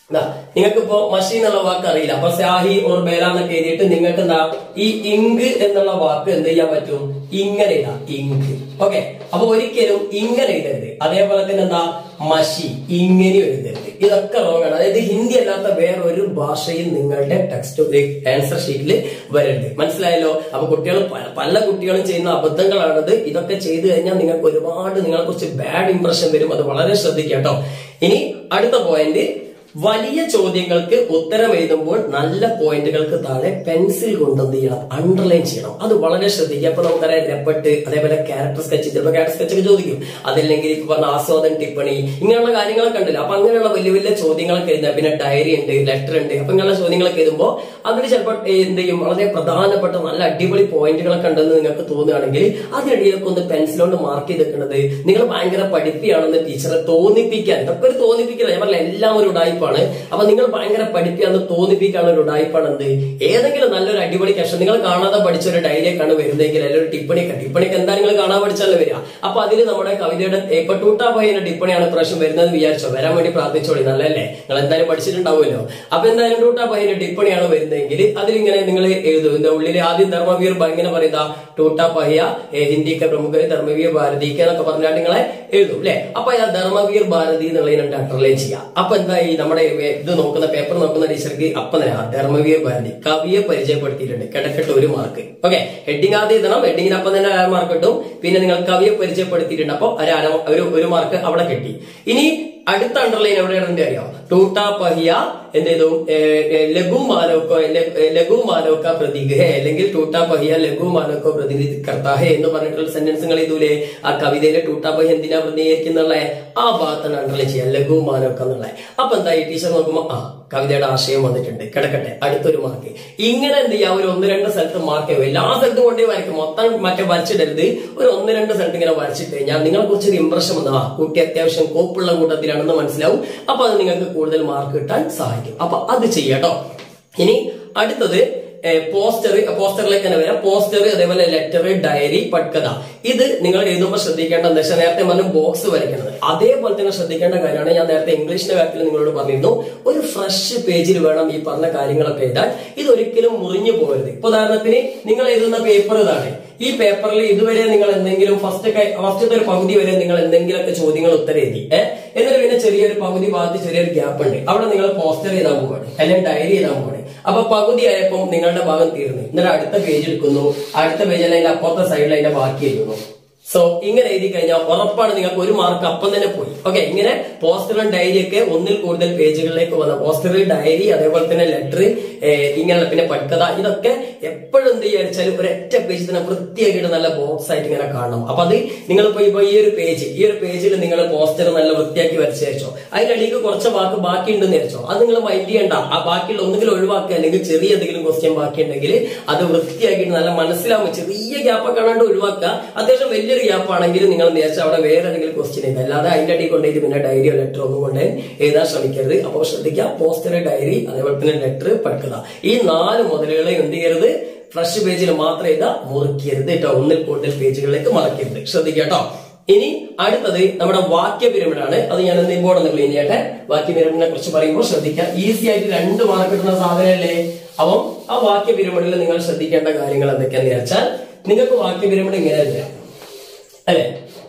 Speaker 1: നിങ്ങൾക്ക് ഇപ്പോ മഷി എന്നുള്ള വാക്ക് അറിയില്ല അപ്പൊ സ്യാഹി ഓർ ബേല എന്നൊക്കെ എഴുതിയിട്ട് നിങ്ങൾക്ക് എന്താ ഈ ഇങ്ക് എന്നുള്ള വാക്ക് എന്ത് ചെയ്യാൻ പറ്റും ഇങ്ങനെ ഇടാം ഇങ്ക് ഓക്കെ അപ്പൊ ഒരിക്കലും ഇങ്ങനെ എഴുതരുത് അതേപോലെ തന്നെ എന്താ മഷി ഇങ്ങനെ എഴുതരുത് ഇതൊക്കെ റോങ് ആണ് അതായത് ഹിന്ദി അല്ലാത്ത വേറെ ഒരു ഭാഷയും നിങ്ങളുടെ ടെക്സ്റ്റ് ആൻസർ ഷീറ്റിൽ വരരുത് മനസ്സിലായല്ലോ അപ്പൊ കുട്ടികൾ പല- പല കുട്ടികളും ചെയ്യുന്ന അബദ്ധങ്ങളാണത് ഇതൊക്കെ ചെയ്തു കഴിഞ്ഞാൽ നിങ്ങൾക്ക് ഒരുപാട് നിങ്ങളെ കുറിച്ച് ബാഡ് ഇംപ്രഷൻ വരും അത് വളരെ ശ്രദ്ധിക്കുക കേട്ടോ ഇനി അടുത്ത പോയിന്റ് വലിയ ചോദ്യങ്ങൾക്ക് ഉത്തരം എഴുതുമ്പോൾ നല്ല പോയിന്റുകൾക്ക് താഴെ പെൻസിൽ കൊണ്ട് എന്ത് ചെയ്യണം അണ്ടർലൈൻ ചെയ്യണം അത് വളരെ ശ്രദ്ധിക്കുക അപ്പൊ നമുക്കറിയാം രപ്പട്ട് അതേപോലെ ക്യാരക്ടർ സ്കെച്ച് ചിലപ്പോൾ ക്യാരക്ടർ സ്കെച്ച് ഒക്കെ ചോദിക്കും അതല്ലെങ്കിൽ ഇപ്പൊ പറഞ്ഞ ആസ്വാദൻ ടിപ്പണി ഇങ്ങനെയുള്ള കാര്യങ്ങളൊക്കെ ഉണ്ടല്ലോ അപ്പൊ അങ്ങനെയുള്ള വലിയ വലിയ ചോദ്യങ്ങളൊക്കെ എഴുതുക പിന്നെ ഡയറി ഉണ്ട് ലെറ്റർ ഉണ്ട് അപ്പൊ ഇങ്ങനെയുള്ള ചോദ്യങ്ങളൊക്കെ എഴുതുമ്പോൾ അതിൽ ചിലപ്പോൾ എന്ത് ചെയ്യും വളരെ പ്രധാനപ്പെട്ട നല്ല അടിപൊളി പോയിന്റുകളൊക്കെ ഉണ്ടെന്ന് നിങ്ങൾക്ക് തോന്നുകയാണെങ്കിൽ അതിനിടയിലൊക്കെ ഒന്ന് പെൻസിൽ കൊണ്ട് മാർക്ക് ചെയ്തിരിക്കുന്നത് നിങ്ങൾ ഭയങ്കര പഠിപ്പിയാണെന്ന് ടീച്ചറെ തോന്നിപ്പിക്കാൻ ഇതൊക്കെ ഒരു തോന്നിപ്പിക്കില്ല ഞാൻ പറഞ്ഞ എല്ലാം ഒരു ഉടായ്പാണ് അപ്പൊ നിങ്ങൾ ഭയങ്കര പഠിപ്പിയാണെന്ന് തോന്നിപ്പിക്കാനുള്ള ഒരു ഉടായ്പാണ് എന്ത് ഏതെങ്കിലും നല്ലൊരു അടിപൊളി കഷ്ടം നിങ്ങൾ കാണാതെ പഠിച്ച ഒരു ഡയറിയൊക്കെയാണ് വരുന്നതെങ്കിൽ അല്ലെങ്കിൽ ഒരു ടിപ്പണിയൊക്കെ ടിപ്പണിക്ക് എന്താ നിങ്ങൾ കാണാതെ പഠിച്ചാലേ വരിക അപ്പൊ അതിൽ നമ്മുടെ കവിതയുടെ ഇപ്പൊ ടൂട്ടാ പയ്യന്റെ ടിപ്പണിയാണ് പ്രാവശ്യം വരുന്നത് വിചാരിച്ചോ വരാൻ വേണ്ടി പ്രാർത്ഥിച്ചോളി നല്ലല്ലേ നിങ്ങൾ എന്തായാലും പഠിച്ചിട്ടുണ്ടാവുമല്ലോ അപ്പൊ എന്തായാലും ടൂട്ടാ പയ്യന്റെ ടിപ്പണിയാണ് വരുന്നതെങ്കിൽ അതിലിങ്ങനെ നിങ്ങൾ എഴുതും ഇതിന്റെ ഉള്ളിൽ ആദ്യം ധർമ്മവീർ ബ- ഇങ്ങനെ പറയുന്ന ടൂട്ടാ പയ്യ ഏ, ഹിന്ദിക്ക് പ്രമുഖ ധർമ്മവീർ ഭാരതിക്ക് എന്നൊക്കെ പറഞ്ഞാൽ നിങ്ങളെ എഴുതും അല്ലെ അപ്പൊ ആ ധർമ്മവീർ ഭാരതി എന്നുള്ളതിനെ അണ്ടർലൈൻ ചെയ്യാം അപ്പൊ എന്താ ഈ നമ്മുടെ ഇത് നോക്കുന്ന പേപ്പർ നോക്കുന്ന ടീച്ചർക്ക് അപ്പൊ തന്നെ ആ ധർമ്മവീർ ഭാരതി കവിയെ പരിചയപ്പെടുത്തിയിട്ടുണ്ട് കിടക്കട്ടെ ഒരു മാർക്ക് ഓക്കെ ഹെഡിങ് ആദ്യം എഴുതണം ഹെഡിങ്ങിന് അപ്പം തന്നെ അര മാർക്ക് കിട്ടും പിന്നെ നിങ്ങൾ കവിയെ പരിചയപ്പെടുത്തിയിട്ടുണ്ട് അപ്പൊ ഒരു അര ഒരു ഒരു മാർക്ക് അവിടെ കിട്ടി ഇനി അടുത്ത അണ്ടർലൈൻ എവിടെയാണെന്ന് അറിയാം ടൂട്ടാ പഹിയ എന്ത് ചെയ്തു ഏ, ഏ, ലഘു മാനവക്കോ ല- ഏ, ലഘു മാനവക്ക പ്രതീക് ഹേ അല്ലെങ്കിൽ ടൂട്ടാ പഹിയ ലഘു മാനവക്കോ പ്രതിനിധി കർത്താ ഹേ എന്ന് പറഞ്ഞിട്ടുള്ള സെന്റൻസുകൾ ഇതൂലെ ആ കവിതയിലെ ടൂട്ടാ പഹിയ എന്തിനാ പ്രതിനിധീകരിക്കുന്നുള്ള ആ ഭാഗത്താണ് അണ്ടർലൈൻ ചെയ്യാം ലഘു മാനവക്ക എന്നുള്ള അപ്പൊ എന്താ ഈ ടീച്ചർ നോക്കുമ്പോ ആ കവിതയുടെ ആശയം വന്നിട്ടുണ്ട് കിടക്കട്ടെ അടുത്തൊരു മാർക്ക് ഇങ്ങനെ എന്ത് ചെയ്യാം ഒരു ഒന്ന് രണ്ട് സ്ഥലത്ത് മാർക്ക് ചെയ്യും എല്ലാ സ്ഥലത്തും കൊണ്ടേ വരയ്ക്കും മൊത്തം മറ്റേ വരച്ചിടരുത് ഒരു ഒന്ന് രണ്ട് സ്ഥലത്ത് ഇങ്ങനെ വരച്ചിട്ട് കഴിഞ്ഞാൽ നിങ്ങളെ കുറിച്ച് ഒരു ഇംപ്രഷൻ വന്നു ആ കുട്ടി അത്യാവശ്യം കോപ്പുള്ള കൂട്ടത്തിലാണെന്ന് മനസ്സിലാവും അപ്പൊ അത് നിങ്ങൾക്ക് കൂടുതൽ മാർക്ക് കിട്ടാൻ സഹായിക്കും അപ്പൊ അത് ചെയ്യാട്ടോ ഇനി അടുത്തത് പോസ്റ്റർ പോസ്റ്ററിലേക്ക് തന്നെ വരാം പോസ്റ്റർ അതേപോലെ ലെറ്റർ ഡയറി പട്കഥ ഇത് നിങ്ങൾ എഴുതുമ്പോൾ ശ്രദ്ധിക്കേണ്ട എന്താ വെച്ചാൽ നേരത്തെ പറഞ്ഞു ബോക്സ് വരയ്ക്കുന്നത് അതേപോലെ തന്നെ ശ്രദ്ധിക്കേണ്ട കാര്യമാണ് ഞാൻ നേരത്തെ ഇംഗ്ലീഷിന്റെ കാര്യത്തിൽ നിങ്ങളോട് പറഞ്ഞിരുന്നു ഒരു ഫ്രഷ് പേജിൽ വേണം ഈ പറഞ്ഞ കാര്യങ്ങളൊക്കെ എഴുതാൻ ഇത് ഒരിക്കലും മുറിഞ്ഞു പോകരുത് ഇപ്പൊ ഉദാഹരണത്തിന് നിങ്ങൾ എഴുതുന്ന പേപ്പർ ഇതാണ് ഈ പേപ്പറിൽ ഇതുവരെ നിങ്ങൾ എന്തെങ്കിലും ഫസ്റ്റ് ഫസ്റ്റത്തെ ഒരു പകുതി വരെ നിങ്ങൾ എന്തെങ്കിലുമൊക്കെ ചോദ്യങ്ങൾ ഉത്തരം എഴുതി ഏഹ് എന്നിട്ട് പിന്നെ ചെറിയൊരു പകുതി ഭാഗത്ത് ചെറിയൊരു ഗ്യാപ്പ് ഉണ്ട് അവിടെ നിങ്ങൾ പോസ്റ്റർ ചെയ്താൽ പോവാണ് അല്ലെങ്കിൽ ഡയറി ചെയ്താൽ പോവാണ് അപ്പൊ പകുതി ആയപ്പോൾ നിങ്ങളുടെ ഭാഗം തീർന്നു എന്നിട്ട് അടുത്ത പേജ് എടുക്കുന്നു അടുത്ത പേജിൽ അതിന്റെ അപ്പുറത്തെ സൈഡിൽ അതിന്റെ ബാക്കി എഴുതുന്നു സോ ഇങ്ങനെ എഴുതി കഴിഞ്ഞാൽ ഉറപ്പാണ് നിങ്ങൾക്ക് ഒരു മാർക്ക് അപ്പം തന്നെ പോയി ഓക്കെ ഇങ്ങനെ പോസ്റ്ററും ഡയറി ഒക്കെ ഒന്നിൽ കൂടുതൽ പേജുകളിലേക്ക് വന്ന പോസ്റ്റർ ഡയറി അതേപോലെ തന്നെ ലെറ്റർ ഇങ്ങനെ പിന്നെ പട്കഥ ഇതൊക്കെ എപ്പോഴും എന്ത് വിചാരിച്ചാലും ഒരൊറ്റ പേജിൽ തന്നെ വൃത്തിയാക്കിയിട്ട് നല്ല ബോക്സ് ആയിട്ട് ഇങ്ങനെ കാണണം അപ്പൊ അത് നിങ്ങളിപ്പോ ഇപ്പൊ ഈ ഒരു പേജ് ഈ ഒരു പേജിൽ നിങ്ങൾ പോസ്റ്റർ നല്ല വൃത്തിയാക്കി വരച്ച് വെച്ചോ അതിനിടയിൽ കുറച്ച് വാക്ക് ബാക്കി ഉണ്ടെന്ന് വെച്ചോ അത് നിങ്ങൾ മൈൻഡ് ചെയ്യണ്ട ആ ബാക്കിയുള്ള ഒന്നുകിൽ ഒഴിവാക്കുക അല്ലെങ്കിൽ ചെറിയ എന്തെങ്കിലും ക്വസ്റ്റ്യൻ ബാക്കി ഉണ്ടെങ്കിൽ അത് വൃത്തിയാക്കിയിട്ട് നല്ല മനസ്സിലാവും ചെറിയ ഗ്യാപ്പ് കാണാണ്ട് ഒഴിവാക്കുക അത്യാവശ്യം വലിയൊരു ഗ്യാപ്പ് ആണെങ്കിൽ നിങ്ങൾ നേരത്തെ അവിടെ വേറെ ഏതെങ്കിലും ക്വസ്റ്റ്യൻ എഴുതുക അല്ലാതെ അതിന്റെ അടിയിൽ കൊണ്ടുപോയിട്ട് പിന്നെ ഡയറിയോ ലെറ്ററോ ഒന്നും കൊണ്ട് എഴുതാൻ ശ്രമിക്കരുത് അപ്പോൾ ശ്രദ്ധിക്കുക പോസ്റ്റർ ഡയറി അതേപോലെ തന്നെ ലെറ്റർ പഠിക്കുക ഈ നാല് മുതലുകളെ എന്ത് ചെയ്യരുത് ഫ്രഷ് പേജിൽ മാത്രം എഴുതാ മുറിക്കരുത് കേട്ടോ ഒന്നിൽ കൂടുതൽ പേജുകളിലേക്ക് മറക്കരുത് ശ്രദ്ധിക്കുക കേട്ടോ ഇനി അടുത്തത് നമ്മുടെ വാക്യ പിരമിഡാണ് അത് ഞാൻ എന്ത് ഇമ്പോർട്ട് ഒന്ന് ക്ലീൻ ചെയ്യട്ടെ വാക്യ പിരമിഡിനെ കുറിച്ച് പറയുമ്പോൾ ശ്രദ്ധിക്കുക ഈസി ആയിട്ട് രണ്ട് മാർക്ക് കിട്ടുന്ന സാധനമല്ലേ അപ്പം ആ വാക്യ പിരമിഡിൽ നിങ്ങൾ ശ്രദ്ധിക്കേണ്ട കാര്യങ്ങൾ എന്തൊക്കെയാന്ന് വെച്ചാൽ നിങ്ങൾക്ക് വാക്യ പിരമിഡ് ഇങ്ങനെ തരാം അല്ലെ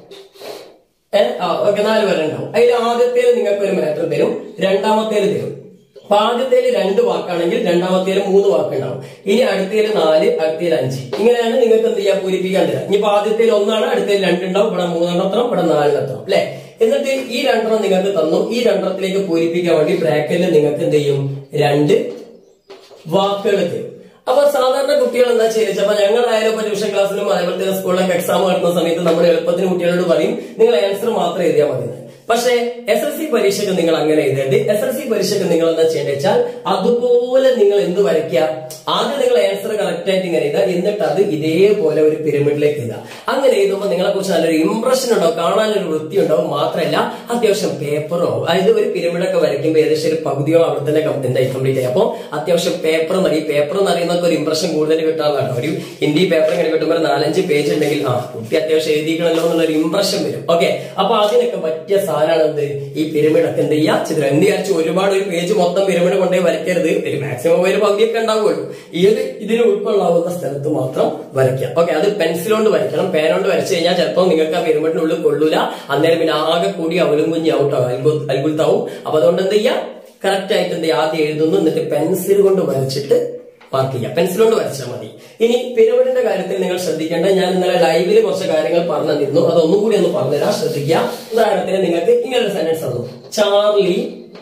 Speaker 1: ഏഹ് ആ ഓക്കെ നാല് പേര് ഉണ്ടാവും അതിൽ ആദ്യത്തേല് നിങ്ങൾക്ക് ഒരു മാറ്റർ തരും രണ്ടാമത്തേല് തരും അപ്പൊ ആദ്യത്തേല് രണ്ട് വാക്കാണെങ്കിൽ രണ്ടാമത്തേല് മൂന്ന് വാക്കുണ്ടാവും ഇനി അടുത്തേല് നാല് അടുത്തേല് അഞ്ച് ഇങ്ങനെയാണ് നിങ്ങൾക്ക് എന്ത് ചെയ്യാൻ പൂരിപ്പിക്കാൻ തരാം ഇനിയിപ്പോ ആദ്യത്തേല് ഒന്നാണ് അടുത്തേല് രണ്ടുണ്ടാവും ഇവിടെ മൂന്നെണ്ണത്രം ഇവിടെ നാലെണ്ണത്രം അല്ലെ എന്നിട്ട് ഈ രണ്ടെണ്ണം നിങ്ങൾക്ക് തന്നു ഈ രണ്ടെണ്ണത്തിലേക്ക് പൂരിപ്പിക്കാൻ വേണ്ടി ബ്രാക്കറ്റിൽ നിങ്ങൾക്ക് എന്ത് ചെയ്യും രണ്ട് വാക്കുകൾ തരും അപ്പൊ സാധാരണ കുട്ടികൾ എന്താ ചെയ്യുക അപ്പൊ ഞങ്ങളായാലും ഇപ്പൊ ട്യൂഷൻ ക്ലാസ്സിലും അതേപോലെ തന്നെ സ്കൂളിലൊക്കെ എക്സാം നടത്തുന്ന സമയത്ത് നമ്മൾ എളുപ്പത്തിന് കുട്ടികളോട് പറയും നിങ്ങൾ ആൻസർ മാത്രം എഴുതിയാൽ മതി എന്ന്. പക്ഷേ എസ് എൽ സി പരീക്ഷയ്ക്ക് നിങ്ങൾ അങ്ങനെ എഴുതരുത് എസ് എൽ സി പരീക്ഷയ്ക്ക് നിങ്ങൾ എന്താ ചെയ്യേണ്ടത് വെച്ചാൽ അതുപോലെ നിങ്ങൾ എന്ത് വരയ്ക്കുക ആദ്യം നിങ്ങൾ ആൻസർ കറക്റ്റ് ആയിട്ട് ഇങ്ങനെ എഴുതുക എന്നിട്ട് അത് ഇതേപോലെ ഒരു പിരമിഡിലേക്ക് എഴുതുക അങ്ങനെ എഴുതുമ്പോൾ നിങ്ങളെ കുറിച്ച് നല്ലൊരു ഇംപ്രഷൻ ഉണ്ടാവും കാണാനൊരു വൃത്തി ഉണ്ടാവും മാത്രമല്ല അത്യാവശ്യം പേപ്പറോ അതായത് ഒരു പിരമിഡൊക്കെ വരയ്ക്കുമ്പോൾ ഏകദേശം ഒരു പകുതിയോ അവിടെ തന്നെ കം- എന്തായി കംപ്ലീറ്റ് ആയി അപ്പോൾ അത്യാവശ്യം പേപ്പർ എന്ന് ഈ പേപ്പർ എന്ന് അറിയുന്നൊക്കെ ഒരു ഇംപ്രഷൻ കൂടുതൽ കിട്ടാനുള്ളതാണ് ഒരു ഹിന്ദി പേപ്പർ ഇങ്ങനെ കിട്ടുമ്പോൾ ഒരു നാലഞ്ച് പേജ് ഉണ്ടെങ്കിൽ ആ കുട്ടി അത്യാവശ്യം എഴുതിക്കണല്ലോ എന്നുള്ള ഒരു ഇംപ്രഷൻ വരും ഓക്കെ അപ്പൊ അതിനൊക്കെ പറ്റിയ സാധനമാണ് എന്ത് ഈ പിരമിഡ് ഒക്കെ എന്ത് ചെയ്യുക ചിത്രം എന്ത് വിചാരിച്ചു ഒരുപാട് ഒരു പേജ് മൊത്തം പിരമിഡ് കൊണ്ടേ വരയ്ക്കരുത് ഒരു മാക്സിമം ഒരു പകുതിയൊക്കെ ഉണ്ടാവുമല്ലോ ഈ ഒരു ഇതിന് ഉൾക്കൊള്ളാവുന്ന സ്ഥലത്ത് മാത്രം വരയ്ക്കുക ഓക്കെ അത് പെൻസിൽ കൊണ്ട് വരയ്ക്കണം പേന കൊണ്ട് വരച്ചു കഴിഞ്ഞാൽ ചിലപ്പോൾ നിങ്ങൾക്ക് ആ പിരമിഡിനുള്ളിൽ കൊള്ളൂല അന്നേരം പിന്നെ ആകെ കൂടി അവലും കുഞ്ഞി ഔട്ടാവും അത്ഭുത അത്ഭുതത്താവും അപ്പൊ അതുകൊണ്ട് എന്ത് ചെയ്യുക കറക്റ്റ് ആയിട്ട് എന്ത് ചെയ്യുക ആദ്യം എഴുതുന്നു എന്നിട്ട് പെൻസിൽ കൊണ്ട് വരച്ചിട്ട് മാർക്ക് ചെയ്യുക പെൻസിൽ കൊണ്ട് വരച്ചാൽ മതി ഇനി പിരമിഡിന്റെ കാര്യത്തിൽ നിങ്ങൾ ശ്രദ്ധിക്കേണ്ട ഞാൻ ഇന്നലെ ലൈവിൽ കുറച്ച് കാര്യങ്ങൾ പറഞ്ഞു തന്നിരുന്നു അതൊന്നും കൂടി ഒന്ന് പറഞ്ഞുതരാം ശ്രദ്ധിക്കുക ഉദാഹരണത്തിന് നിങ്ങൾക്ക് ഇങ്ങനെ ഒരു സെന്റൻസ് തന്നു ചാർലി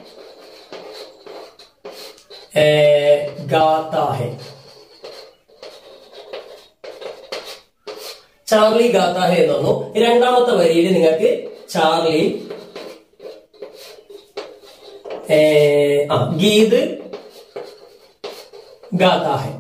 Speaker 1: ഏ, ഗാത്താ ഹെ ചാർലി ഗാത്താ ഹെ എന്ന് തന്നു രണ്ടാമത്തെ വരിയിൽ നിങ്ങൾക്ക് ചാർലി ഏ, ആ ഗീത് गाता है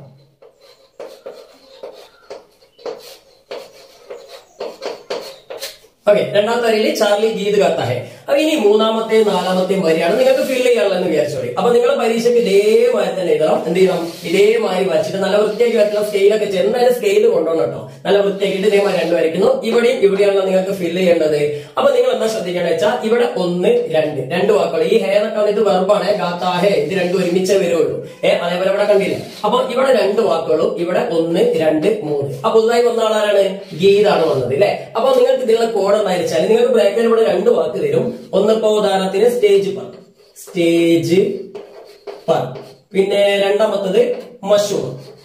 Speaker 1: ഓക്കെ രണ്ടാമത്തെ വരിയിൽ ചാർലി ഗീത് ഗാത്ത ഹെ അപ്പൊ ഇനി മൂന്നാമത്തെയും നാലാമത്തെയും വരിയാണ് നിങ്ങൾക്ക് ഫിൽ ചെയ്യാനുള്ളതെന്ന് വിചാരിച്ചോളി അപ്പൊ നിങ്ങൾ പരീക്ഷയ്ക്ക് ഇതേമാതിരി തന്നെ എഴുതണം എന്ത് ചെയ്യണം ഇതേമാതിരി വരച്ചിട്ട് നല്ല വൃത്തിയാക്കി വരയ്ക്കുന്ന സ്കെയിലൊക്കെ ചെറുതായാലും സ്കെയിൽ കൊണ്ടുപോകണം കേട്ടോ നല്ല വൃത്തിയാക്കിയിട്ട് ഇതേമാതിരി രണ്ട് വരയ്ക്കുന്നു ഇവിടെയും ഇവിടെയാണല്ലോ നിങ്ങൾക്ക് ഫിൽ ചെയ്യേണ്ടത് അപ്പൊ നിങ്ങൾ എന്താ ശ്രദ്ധിക്കേണ്ടത് വെച്ചാൽ ഇവിടെ ഒന്ന് രണ്ട് രണ്ട് വാക്കുകൾ ഈ ഹേ എന്നൊക്കെ ഇത് വെർബാണ് ഗാത്താ ഹേ ഇത് രണ്ടും ഒരുമിച്ചേ വരുള്ളൂ ഏ അതേപോലെ ഇവിടെ കണ്ടില്ലേ അപ്പൊ ഇവിടെ രണ്ട് വാക്കുകളും ഇവിടെ ഒന്ന് രണ്ട് മൂന്ന് അപ്പൊ പുതുതായി വന്ന ആളാരാണ് ഗീതാണ് വന്നത് അല്ലെ അപ്പൊ നിങ്ങൾക്ക് ഇതിനുള്ള കോഡ് എന്തായിരിച്ചാൽ നിങ്ങൾക്ക് ബ്രാക്കറ്റിൽ ഇവിടെ രണ്ട് വാക്ക് തരും ഒന്നിപ്പോ ഉദാഹരണത്തിന് സ്റ്റേജ് പർ സ്റ്റേജ് പർ പിന്നെ രണ്ടാമത്തത് മഷൂർ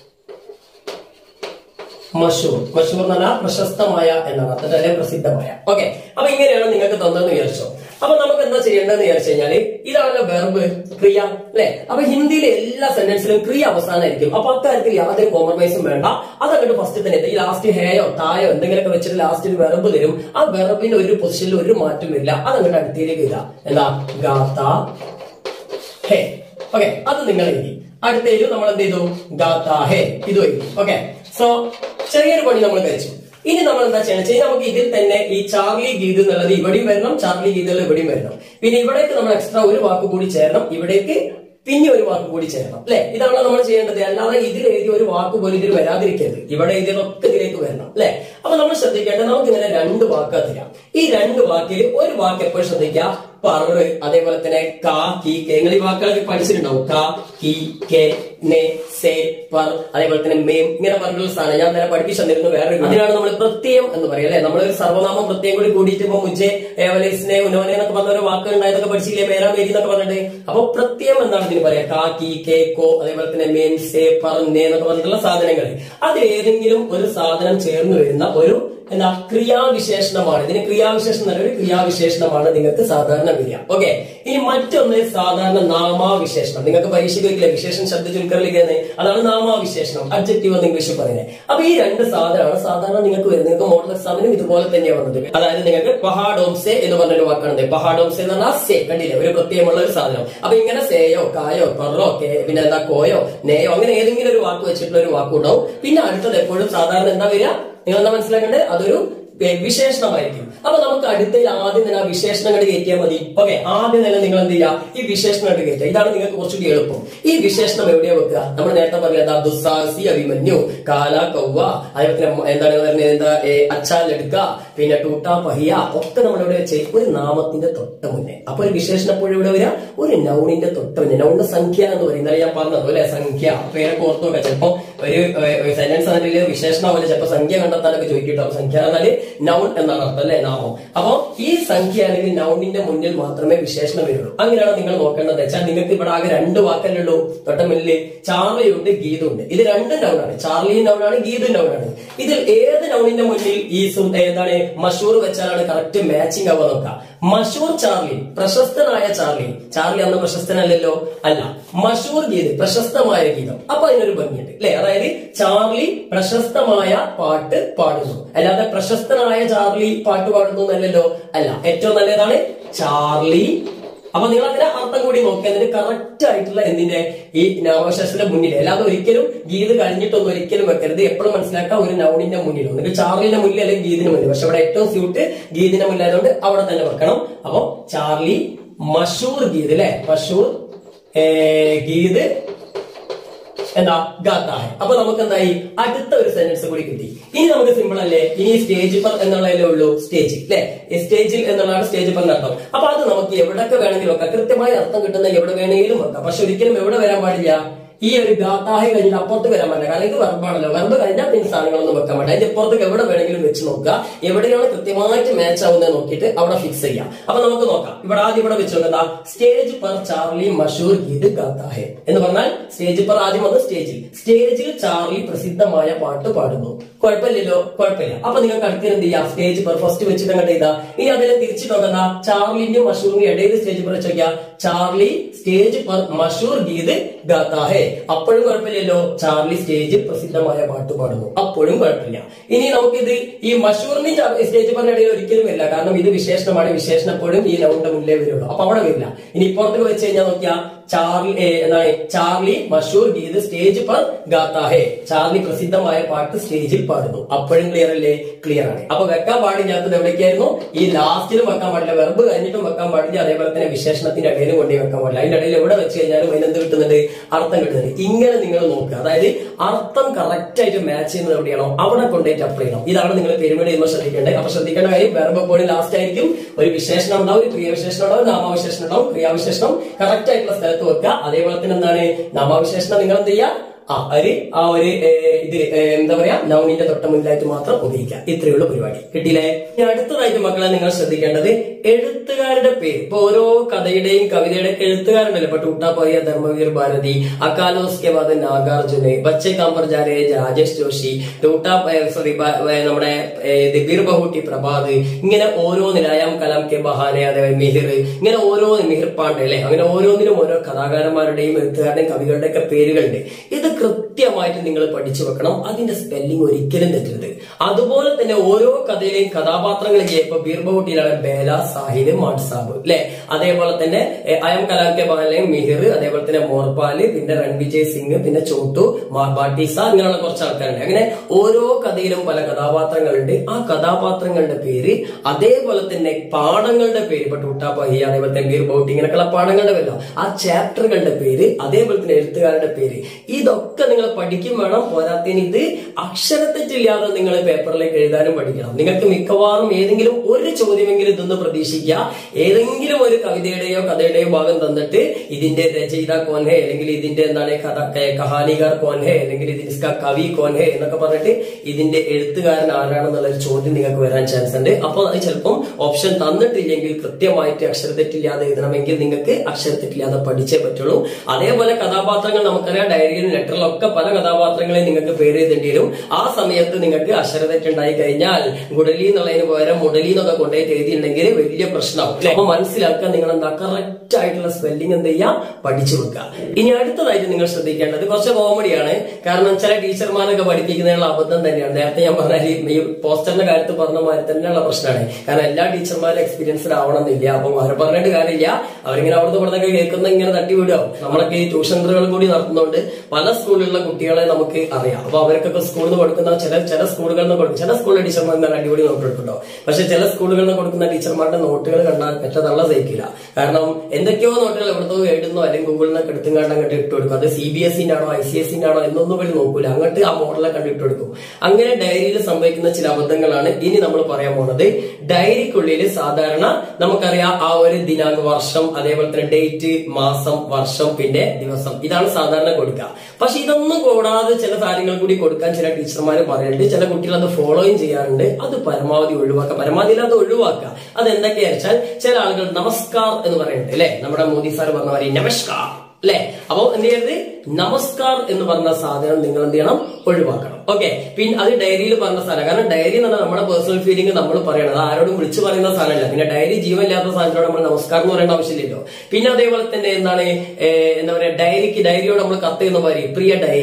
Speaker 1: മഷൂർ മഷൂർ എന്ന് പറഞ്ഞാൽ പ്രശസ്തമായ എന്നാണ് അർത്ഥത്തിൽ അല്ലെങ്കിൽ പ്രസിദ്ധമായ ഓക്കെ അപ്പൊ ഇങ്ങനെയാണ് നിങ്ങൾക്ക് തന്നതെന്ന് വിചാരിച്ചോ അപ്പൊ നമുക്ക് എന്താ ചെയ്യേണ്ടതെന്ന് വിചാരിച്ചു കഴിഞ്ഞാല് ഇതാണല്ലോ വെർബ് ക്രിയ അല്ലെ അപ്പൊ ഹിന്ദിയിലെ എല്ലാ സെന്റൻസിലും ക്രിയ അവസാനമായിരിക്കും അപ്പൊ അക്കാര്യത്തിൽ യാതൊരു കോംപ്രമൈസും വേണ്ട അതങ്ങോട്ട് ഫസ്റ്റ് തന്നെ ഈ ലാസ്റ്റ് ഹേയോ തായോ എന്തെങ്കിലുമൊക്കെ വെച്ചിട്ട് ലാസ്റ്റിൽ വെർബ് തരും ആ വെർബിന് ഒരു പൊസിഷനിൽ ഒരു മാറ്റം വരില്ല അതങ്ങോട്ട് അടുത്തേക്ക് ഇതാ എന്താ ഗാത്ത ഹേ ഓക്കെ അത് നിങ്ങൾ എഴുതി അടുത്തേലും നമ്മൾ എന്ത് ചെയ്തു ഗാത്ത ഹേ ഇത് എഴുതി ഓക്കെ സോ ചെറിയൊരു പണി നമ്മൾ കഴിച്ചു ഇനി നമ്മൾ എന്താ ചെയ്യണം വെച്ചാൽ നമുക്ക് ഇതിൽ തന്നെ ഈ ചാർലി ഗീത് എന്നുള്ളത് ഇവിടെയും വരണം ചാർലി ഗീതുകൾ ഇവിടെയും വരണം പിന്നെ ഇവിടേക്ക് നമ്മൾ എക്സ്ട്രാ ഒരു വാക്ക് കൂടി ചേരണം ഇവിടേക്ക് പിന്നെ ഒരു വാക്ക് കൂടി ചേരണം അല്ലെ ഇതാണ് നമ്മൾ ചെയ്യേണ്ടത് അല്ലാതെ ഇതിൽ എഴുതിയ ഒരു വാക്ക് പോലും ഇതിൽ വരാതിരിക്കരുത് ഇവിടെ എഴുതിയതൊക്കെ ഇതിലേക്ക് വരണം അല്ലെ അപ്പൊ നമ്മൾ ശ്രദ്ധിക്കേണ്ടത് നമുക്ക് ഇങ്ങനെ രണ്ട് വാക്ക് തരാം ഈ രണ്ട് വാക്കിൽ ഒരു വാക്ക് എപ്പോഴും ശ്രദ്ധിക്കുക പറ അതേപോലെ തന്നെ കാ കി കെ നിങ്ങൾ ഈ വാക്കുകളൊക്കെ പഠിച്ചിട്ടുണ്ടാവും കാ കി കെ നെ സേ പർ അതേപോലെ തന്നെ മേം ഇങ്ങനെ പറഞ്ഞുള്ള സാധനം ഞാൻ നേരെ പഠിപ്പിച്ചു തന്നിരുന്നു വേറെ അതിനാണ് നമ്മൾ പ്രത്യയം എന്ന് പറയും അല്ലെ നമ്മൾ ഒരു സർവനാമം പ്രത്യയം കൂടി കൂടിയിട്ട് ഇപ്പൊ മുജെ ഏവലേസിനെ ഉനോനെ എന്നൊക്കെ പറഞ്ഞ ഒരു വാക്കുകൾ ഉണ്ടായതൊക്കെ പഠിച്ചില്ലേ മേരാ മേരി എന്നൊക്കെ പറഞ്ഞിട്ട് അപ്പൊ പ്രത്യയം എന്താണ് ഇതിന് പറയാ കാ കി കെ കോ അതേപോലെ തന്നെ മേം സേ പർ നേ എന്നൊക്കെ പറഞ്ഞിട്ടുള്ള സാധനങ്ങൾ അത് ഏതെങ്കിലും ഒരു സാധനം ചേർന്ന് വരുന്ന ഒരു എന്താ ക്രിയാവിശേഷണമാണ് ഇതിന് ക്രിയാവിശേഷണം എന്നല്ല ഒരു ക്രിയാവിശേഷണമാണ് നിങ്ങൾക്ക് സാധാരണ വരിക ഓക്കെ ഇനി മറ്റൊന്ന് സാധാരണ നാമാവിശേഷണം നിങ്ങൾക്ക് പരീക്ഷയ്ക്ക് ഒരിക്കലും വിശേഷം ശബ്ദ ചുരുക്കറിലേക്ക് അതാണ് നാമാവിശേഷണം അബ്ജക്റ്റീവ് എന്ന് ഇംഗ്ലീഷിൽ പറയുന്നത് അപ്പൊ ഈ രണ്ട് സാധനമാണ് സാധാരണ നിങ്ങൾക്ക് വരുന്നത് നിങ്ങൾക്ക് മോഡൽ എക്സാമിനും ഇതുപോലെ തന്നെയാണ് വന്നത് അതായത് നിങ്ങൾക്ക് പഹാഡോംസെ എന്ന് പറഞ്ഞൊരു വാക്കാണ് പഹാഡോംസെ എന്ന് പറഞ്ഞാൽ സേ കണ്ടില്ലേ ഒരു പ്രത്യേകമുള്ള ഒരു സാധനം അപ്പൊ ഇങ്ങനെ സേയോ കായോ പറോ കേ പിന്നെ എന്താ കോയോ നേയോ അങ്ങനെ ഏതെങ്കിലും ഒരു വാക്ക് വെച്ചിട്ടുള്ള ഒരു വാക്കുണ്ടാവും പിന്നെ അടുത്തത് എപ്പോഴും സാധാരണ എന്താ വരിക നിങ്ങൾ എന്താ മനസ്സിലാക്കേണ്ടത് അതൊരു വെ- വിശേഷണമായിരിക്കും അപ്പൊ നമുക്ക് അടുത്തതിൽ ആദ്യം തന്നെ ആ വിശേഷണങ്ങൾ കയറ്റിയാൽ മതി ഓക്കെ ആദ്യം തന്നെ നിങ്ങൾ എന്ത് ചെയ്യുക ഈ വിശേഷണങ്ങൾ കയറ്റുക ഇതാണ് നിങ്ങൾക്ക് കുറച്ചുകൂടി എളുപ്പം ഈ വിശേഷണം എവിടെയാ വെക്കുക നമ്മൾ നേരത്തെ പറഞ്ഞ ദുസ്സാഹസി അഭിമന്യു കാല കൗവ അതേപോലെ തന്നെ എന്താണ് പറയുന്നത് എന്താ അച്ചാലെടുക്ക പിന്നെ ടൂട്ട പഹിയ ഒക്കെ നമ്മൾ ഇവിടെ വെച്ച് ഒരു നാമത്തിന്റെ തൊട്ട് മുന്നേ അപ്പൊ ഒരു വിശേഷണം എപ്പോഴും ഇവിടെ വരിക ഒരു നൗണിന്റെ തൊട്ട് മുന്നേ നൗണിന്റെ സംഖ്യ എന്ന് പറയും ഇന്നലെ ഞാൻ പറഞ്ഞത് അല്ലെ സംഖ്യ പേരൊക്കെ ഓർത്തു വെക്കാം ചിലപ്പോ ഒരു സെന്റൻസ് ആണെങ്കിൽ വിശേഷണമല്ല ചിലപ്പോ സംഖ്യ കണ്ടെത്താനൊക്കെ ചോദിക്കട്ടോ സംഖ്യ എന്നാൽ നൗൺ എന്നാണ് അർത്ഥം അല്ലെ നാമം അപ്പൊ ഈ സംഖ്യ അല്ലെങ്കിൽ നൗണിന്റെ മുന്നിൽ മാത്രമേ വിശേഷണം വരുള്ളൂ അങ്ങനെയാണ് നിങ്ങൾ നോക്കേണ്ടത് വെച്ചാൽ നിങ്ങൾക്ക് ഇവിടെ ആകെ രണ്ട് വാക്കല്ലേ ഉള്ളൂ തൊട്ട മുന്നിൽ ചാർലിയുണ്ട് ഗീതുണ്ട് ഇത് രണ്ടും നൗണാണ് ചാർലിയും നൗണാണ് ഗീതും നൗണാണ് ഇതിൽ ഏത് നൗണിന്റെ മുന്നിൽ ഈ സു- എന്താണ് മഷൂർ വെച്ചാലാണ് കറക്റ്റ് മാച്ചിങ് ആവുക നോക്കാം മഷൂർ ചാർലി പ്രശസ്തനായ ചാർലി ചാർലി അന്ന് പ്രശസ്തനല്ലല്ലോ അല്ല മഷൂർ ഗീത് പ്രശസ്തമായ ഗീതം അപ്പൊ അതിനൊരു ഭംഗിയുണ്ട് അല്ലെ അതായത് ചാർലി പ്രശസ്തമായ പാട്ട് പാടുന്നു അല്ലാതെ പ്രശസ്തനായ ചാർലി പാട്ട് പാടുന്നു എന്നല്ലല്ലോ അല്ല ഏറ്റവും നല്ലതാണ് ചാർലി അപ്പൊ നിങ്ങൾ അതിന്റെ അർത്ഥം കൂടി നോക്കി അതിന് കറക്റ്റ് ആയിട്ടുള്ള എന്തിന്റെ ഈ നവശാസ്ത്രത്തിന്റെ മുന്നിൽ അല്ലാതെ ഒരിക്കലും ഗീത് കഴിഞ്ഞിട്ടൊന്നും ഒരിക്കലും വെക്കരുത് എപ്പോഴും മനസ്സിലാക്കാം ഒരു നൗണിന്റെ മുന്നിൽ ഒന്നുകിൽ ചാർലിന്റെ മുന്നിൽ അല്ലെങ്കിൽ ഗീതിന് മുന്നിൽ പക്ഷെ അവിടെ ഏറ്റവും സ്യൂട്ട് ഗീതിന്റെ മുന്നിലായതുകൊണ്ട് അവിടെ തന്നെ വെക്കണം അപ്പൊ ചാർലി മഷൂർ ഗീത് അല്ലെ മഷൂർ ഏ, ഗീത് എന്താ ഗാത്താഹെ അപ്പൊ നമുക്ക് എന്തായി അടുത്ത ഒരു സെന്റൻസ് കൂടി കിട്ടി ഇനി നമുക്ക് സിമ്പിൾ അല്ലേ ഇനി സ്റ്റേജ് പർ എന്നുള്ളതല്ലേ ഉള്ളൂ സ്റ്റേജ് അല്ലെ സ്റ്റേജിൽ എന്നുള്ളതാണ് സ്റ്റേജ് പർ അർത്ഥം അപ്പൊ അത് നമുക്ക് എവിടൊക്കെ വേണമെങ്കിലും വെക്കാം കൃത്യമായ അർത്ഥം കിട്ടുന്ന എവിടെ വേണമെങ്കിലും വെക്കാം പക്ഷെ ഒരിക്കലും എവിടെ വരാൻ പാടില്ല ഈ ഒരു ഗാത്താഹെ കഴിഞ്ഞിട്ട് അപ്പുറത്ത് വരാൻ പറ്റില്ല കാരണം ഇത് വെർബാണല്ലോ വെർബ് കഴിഞ്ഞാൽ പിന്നെ സാധനങ്ങളൊന്നും വെക്കാൻ പറ്റില്ല അതിന്റെ അപ്പുറത്തേക്ക് എവിടെ വേണമെങ്കിലും വെച്ച് നോക്കുക എവിടെയാണ് കൃത്യമായിട്ട് മാച്ച് ആവുന്നത് നോക്കിയിട്ട് അവിടെ ഫിക്സ് ചെയ്യാം അപ്പൊ നമുക്ക് നോക്കാം ഇവിടെ ആദ്യം ഇവിടെ വെച്ച് നോക്കുക സ്റ്റേജ് പർ ചാർലി മഷൂർ ഗീത് ഗാത്താഹെ എന്ന് പറഞ്ഞാൽ സ്റ്റേജ് പർ ആദ്യം വന്ന് സ്റ്റേജിൽ സ്റ്റേജിൽ ചാർലി പ്രസിദ്ധമായ പാട്ട് പാടുന്നു കുഴപ്പമില്ലല്ലോ കുഴപ്പമില്ല അപ്പൊ നിങ്ങൾക്ക് അടുത്ത് എന്ത് ചെയ്യാം സ്റ്റേജ് പർ ഫസ്റ്റ് വെച്ചിട്ട് അങ്ങോട്ട് ചെയ്താ ഇനി അതിനെ തിരിച്ചു നോക്കുന്ന ചാർലിന്റെയും മഷൂറിന്റെ ഇടയിൽ സ്റ്റേജ് പർ വെച്ച് നോക്കിയാ ചാർലി സ്റ്റേജ് പർ മഷൂർ ഗീത് ഗാത്താഹെ അപ്പോഴും കുഴപ്പമില്ലല്ലോ ചാർലി സ്റ്റേജിൽ പ്രസിദ്ധമായ പാട്ട് പാടുന്നു അപ്പോഴും കുഴപ്പമില്ല ഇനി നമുക്കിത് ഈ മഷൂറിന്റെയും ചാ- സ്റ്റേജ് പറിന്റെ ഇടയിൽ ഒരിക്കലും വരില്ല കാരണം ഇത് വിശേഷണമാണ് വിശേഷണം എപ്പോഴും ഈ ലൗണ്ട് മുന്നിലേ വരുള്ളൂ അപ്പൊ അവിടെ വരില്ല ഇനി ഇപ്പുറത്തേക്ക് വെച്ച് കഴിഞ്ഞാൽ നോക്കിയാ ചാർലി ഏ, എന്താണ് ചാർലി മഷൂർ ഗീത് സ്റ്റേജ് പർ ഗാത്താഹെ ചാർലി പ്രസിദ്ധമായ പാട്ട് സ്റ്റേജിൽ പാടുന്നു അപ്പോഴും ക്ലിയർ അല്ലേ ക്ലിയർ ആണ് അപ്പൊ വെക്കാൻ പാടില്ലാത്തത് എവിടേക്കായിരുന്നു ഈ ലാസ്റ്റിലും വെക്കാൻ പാടില്ല വെർബ് കഴിഞ്ഞിട്ടും വെക്കാൻ പാടില്ല അതേപോലെ തന്നെ വിശേഷണത്തിന്റെ ഇടയിലും കൊണ്ടേ വെക്കാൻ പാടില്ല അതിന്റെ ഇടയിൽ എവിടെ വെച്ച് കഴിഞ്ഞാലും അതിനെന്ത് കിട്ടുന്നുണ്ട് അർത്ഥം കിട്ടുന്നുണ്ട് ഇങ്ങനെ നിങ്ങൾ നോക്കുക അതായത് അർത്ഥം കറക്റ്റ് ആയിട്ട് മാച്ച് ചെയ്യുന്നത് എവിടെയാണോ അവിടെ കൊണ്ടുപോയിട്ട് അപ്ലൈ ചെയ്യണം ഇതാണ് നിങ്ങൾ പെരുമിഡ് ചെയ്യുമ്പോൾ ശ്രദ്ധിക്കേണ്ടത് അപ്പൊ ശ്രദ്ധിക്കേണ്ട കാര്യം വെർബ് എപ്പോഴും ലാസ്റ്റ് ആയിരിക്കും ഒരു വിശേഷണം ഉണ്ടാവും ഒരു ക്രിയാവിശേഷണം ഉണ്ടാവും നാമാവിശേഷണം ഉണ്ടാവും ക്രിയാവിശേഷണം കറക്റ്റ് ആയിട്ടുള്ള സ്ഥലത്ത് വെക്കുക അതേപോലെ തന്നെ എന്താണ് നാമാവിശേഷണം നിങ്ങൾ എന്ത് ചെയ്യുക ആ ഒരു ആ ഒരു ഏ, ഇത് ഏ, എന്താ പറയാ നൗണിന്റെ തൊട്ട മുന്നിലായിട്ട് മാത്രം ഉപയോഗിക്കുക ഇത്രയുള്ള പരിപാടി കിട്ടിയില്ലേ ഇനി അടുത്തതായിട്ട് മക്കളെ നിങ്ങൾ ശ്രദ്ധിക്കേണ്ടത് എഴുത്തുകാരുടെ പേര് ഇപ്പൊ ഓരോ കഥയുടെയും കവിതയുടെ ഒക്കെ എഴുത്തുകാരുണ്ടല്ലോ ഇപ്പൊ ടൂട്ടാപ്പോയ ധർമ്മവീർ ഭാരതി അക്കാലോസ്കെ ബാദ് നാഗാർജുന് ബച്ചെ കാമ്പർജാരെ രാജേഷ് ജോഷി ടൂട്ടാ സോറി നമ്മുടെ ഏ, ഇത് ബീർ ബഹൂട്ടി പ്രഭാത് ഇങ്ങനെ ഓരോ നിലായാം കലാം കെ ബഹാനെ അതേപോലെ മിഹിർ ഇങ്ങനെ ഓരോ മിഹിർ പാണ്ഡെ അല്ലെ അങ്ങനെ ഓരോന്നിനും ഓരോ കഥാകാരന്മാരുടെയും എഴുത്തുകാരുടെയും കവികളുടെ ഒക്കെ പേരുകളുണ്ട് ഇത് കൃത്യമായിട്ട് നിങ്ങൾ പഠിച്ചു വെക്കണം അതിന്റെ സ്പെല്ലിംഗ് ഒരിക്കലും തെറ്റരുത് അതുപോലെ തന്നെ ഓരോ കഥയിലെയും കഥാപാത്രങ്ങളിലെ ഇപ്പൊ ബീർബഹുട്ടിയിലാണ് ബേല സാഹിദ് മാട്സാബ് അല്ലെ അതേപോലെ തന്നെ എ, അയം കലാക്കെ ബാലെ മിഹിർ അതേപോലെ തന്നെ മോർപാല് പിന്നെ രൺവിജയ് സിംഗ് പിന്നെ ചോട്ടു ബാട്ടീസ ഇങ്ങനെയുള്ള കുറച്ച് ആൾക്കാരുണ്ട് അങ്ങനെ ഓരോ കഥയിലും പല കഥാപാത്രങ്ങളുണ്ട് ആ കഥാപാത്രങ്ങളുടെ പേര് അതേപോലെ തന്നെ പാഠങ്ങളുടെ പേര് ഇപ്പൊ ടൂട്ടാപ്പഹി അതേപോലെ തന്നെ ബീർ ബൗട്ടി ഇങ്ങനെയൊക്കെയുള്ള പാഠങ്ങളുടെ പേരല്ലോ ആ ചാപ്റ്ററുകളുടെ പേര് അതേപോലെ തന്നെ എഴുത്തുകാരുടെ പേര് ഇതൊക്കെ നിങ്ങൾ പഠിക്കും വേണം പോരാത്തതിന് ഇത് അക്ഷരത്തെറ്റില്ലാതെ നിങ്ങൾ പേപ്പറിലേക്ക് എഴുതാനും പഠിക്കണം നിങ്ങൾക്ക് മിക്കവാറും ഏതെങ്കിലും ഒരു ചോദ്യമെങ്കിലും ഇതൊന്ന് പ്രതീക്ഷിക്കുക ഏതെങ്കിലും ഒരു കവിതയുടെയോ കഥയുടെയോ ഭാഗം തന്നിട്ട് ഇതിന്റെ രചയിത കോൻഹെ അല്ലെങ്കിൽ ഇതിന്റെ എന്താണ് കഥ ക- കഹാനികാർ കോൻഹെ അല്ലെങ്കിൽ ഇതിന്റെ കവി കോൻഹെ എന്നൊക്കെ പറഞ്ഞിട്ട് ഇതിന്റെ എഴുത്തുകാരൻ ആരാണെന്നുള്ള ഒരു ചോദ്യം നിങ്ങൾക്ക് വരാൻ ചാൻസ് ഉണ്ട് അപ്പോൾ അത് ചിലപ്പം ഓപ്ഷൻ തന്നിട്ടില്ലെങ്കിൽ കൃത്യമായിട്ട് അക്ഷരത്തെറ്റില്ലാതെ എഴുതണമെങ്കിൽ നിങ്ങൾക്ക് അക്ഷരത്തെറ്റില്ലാതെ പഠിച്ചേ പറ്റുള്ളൂ അതേപോലെ കഥാപാത്രങ്ങൾ നമുക്കറിയാം ഡയറിയിലും ലെറ്ററിലും ഒക്കെ പല കഥാപാത്രങ്ങളെ നിങ്ങൾക്ക് പേര് എഴുതേണ്ടി വരും ആ സമയത്ത് നിങ്ങൾക്ക് അക്ഷരതെറ്റുണ്ടായി കഴിഞ്ഞാൽ ഗുഡലി എന്നുള്ളതിന് പകരം മുടലി എന്നൊക്കെ കൊണ്ടുപോയിട്ട് എഴുതിയിട്ടുണ്ടെങ്കിൽ വലിയ പ്രശ്നമാവും അല്ലേ? അപ്പൊ മനസ്സിലാക്കാൻ നിങ്ങൾ എന്താ കറക്റ്റ് ആയിട്ടുള്ള സ്പെല്ലിംഗ് എന്ത് ചെയ്യാം പഠിച്ചു വെക്കുക ഇനി അടുത്തതായിട്ട് നിങ്ങൾ ശ്രദ്ധിക്കേണ്ടത് കുറച്ച് കോമഡിയാണ് കാരണം ചില ടീച്ചർമാരൊക്കെ പഠിപ്പിക്കുന്നതിനുള്ള അബദ്ധം തന്നെയാണ് നേരത്തെ ഞാൻ പറഞ്ഞ ഈ- ഈ പോസ്റ്ററിന്റെ കാര്യത്ത് പറഞ്ഞ മാതിരി തന്നെയുള്ള പ്രശ്നമാണ് കാരണം എല്ലാ ടീച്ചർമാരും എക്സ്പീരിയൻസ്ഡ് ആവണമെന്നില്ല അപ്പൊ അവരെ പറഞ്ഞിട്ട് കാര്യമില്ല അവരിങ്ങനെ അവിടുത്തെ ഇവിടുന്നൊക്കെ കേൾക്കുന്ന ഇങ്ങനെ തട്ടി വിടും നമ്മളൊക്കെ ഈ ട്യൂഷൻ സെന്ററുകൾ കൂടി നടത്തുന്നതുകൊണ്ട് പല സ്കൂളിലുള്ള കുട്ടികളെ നമുക്ക് അറിയാം അപ്പൊ അവർക്കൊക്കെ സ്കൂളിൽ നിന്ന് കൊടുക്കുന്ന ചില ചില സ്കൂളുകളിൽ നിന്ന് കൊടുക്കും ചില സ്കൂളിലെ ടീച്ചർമാർ നല്ല അടിപൊളി നോട്ട് എടുക്കുന്നുണ്ടോ പക്ഷെ ചില സ്കൂളുകളിൽ നിന്ന് കൊടുക്കുന്ന ടീച്ചർമാരുടെ നോട്ടുകൾ കണ്ടാൽ പെറ്റതള്ള സഹിക്കില്ല കാരണം എന്തൊക്കെയോ നോട്ടുകൾ എവിടുന്നോ എഴുതുന്നോ അല്ലെങ്കിൽ ഗൂഗിളിൽ നിന്നൊക്കെ എടുത്തും കണ്ട് അങ്ങോട്ട് ഇട്ട് കൊടുക്കും അത് സി ബി എസ് സിന്റെ ആണോ ഐ സി എസ് സിന്റെ ആണോ എന്നൊന്നും ഇവർ നോക്കൂല അങ്ങോട്ട് ആ മോഡലെ കണ്ട് ഇട്ട് കൊടുക്കും അങ്ങനെ ഡയറിയിൽ സംഭവിക്കുന്ന ചില അബദ്ധങ്ങളാണ് ഇനി നമ്മൾ പറയാൻ പോണത് ഡയറിക്കുള്ളിൽ സാധാരണ നമുക്കറിയാം ആ ഒരു ദിനാങ്ക വർഷം അതേപോലെ തന്നെ ഡേറ്റ് മാസം വർഷം പിന്നെ ദിവസം ഇതാണ് സാധാരണ കൊടുക്കുക പക്ഷെ ഇതൊന്നും കൂടാതെ ചില കാര്യങ്ങൾ കൂടി കൊടുക്കാൻ ചില ടീച്ചർമാർ പറയുന്നുണ്ട് ചില കുട്ടികൾ അത് ഫോളോയും ചെയ്യാറുണ്ട് അത് പരമാവധി ഒഴിവാക്കുക പരമാവധി അത് ഒഴിവാക്കുക അത് എന്തൊക്കെയാ വെച്ചാൽ ചില ആളുകൾ നമസ്കാർ എന്ന് പറയുന്നുണ്ട് അല്ലെ നമ്മുടെ മോദി സാർ പറഞ്ഞ മാതിരി നമസ്കാർ അല്ലെ അപ്പൊ എന്ത് ചെയ്യരുത് നമസ്കാർ എന്ന് പറഞ്ഞ സാധനം നിങ്ങൾ എന്ത് ചെയ്യണം ഒഴിവാക്കണം ഓക്കെ പിന്നെ അത് ഡയറിയിൽ പറഞ്ഞ സാധനം കാരണം ഡയറി എന്ന് പറഞ്ഞാൽ നമ്മുടെ പേഴ്സണൽ ഫീലിംഗ് നമ്മൾ പറയണം അത് ആരോടും വിളിച്ചു പറയുന്ന സാധനമല്ല പിന്നെ ഡയറി ജീവനില്ലാത്ത സാധനത്തോട് നമ്മൾ നമസ്കാരം എന്ന് പറയേണ്ട ആവശ്യമില്ലല്ലോ പിന്നെ അതേപോലെ തന്നെ എന്താണ് ഏഹ്, എന്താ പറയാ ഡയറിക്ക് ഡയറിയോട് നമ്മൾ കത്ത് എന്ന് പറയും പ്രിയ ഡയറി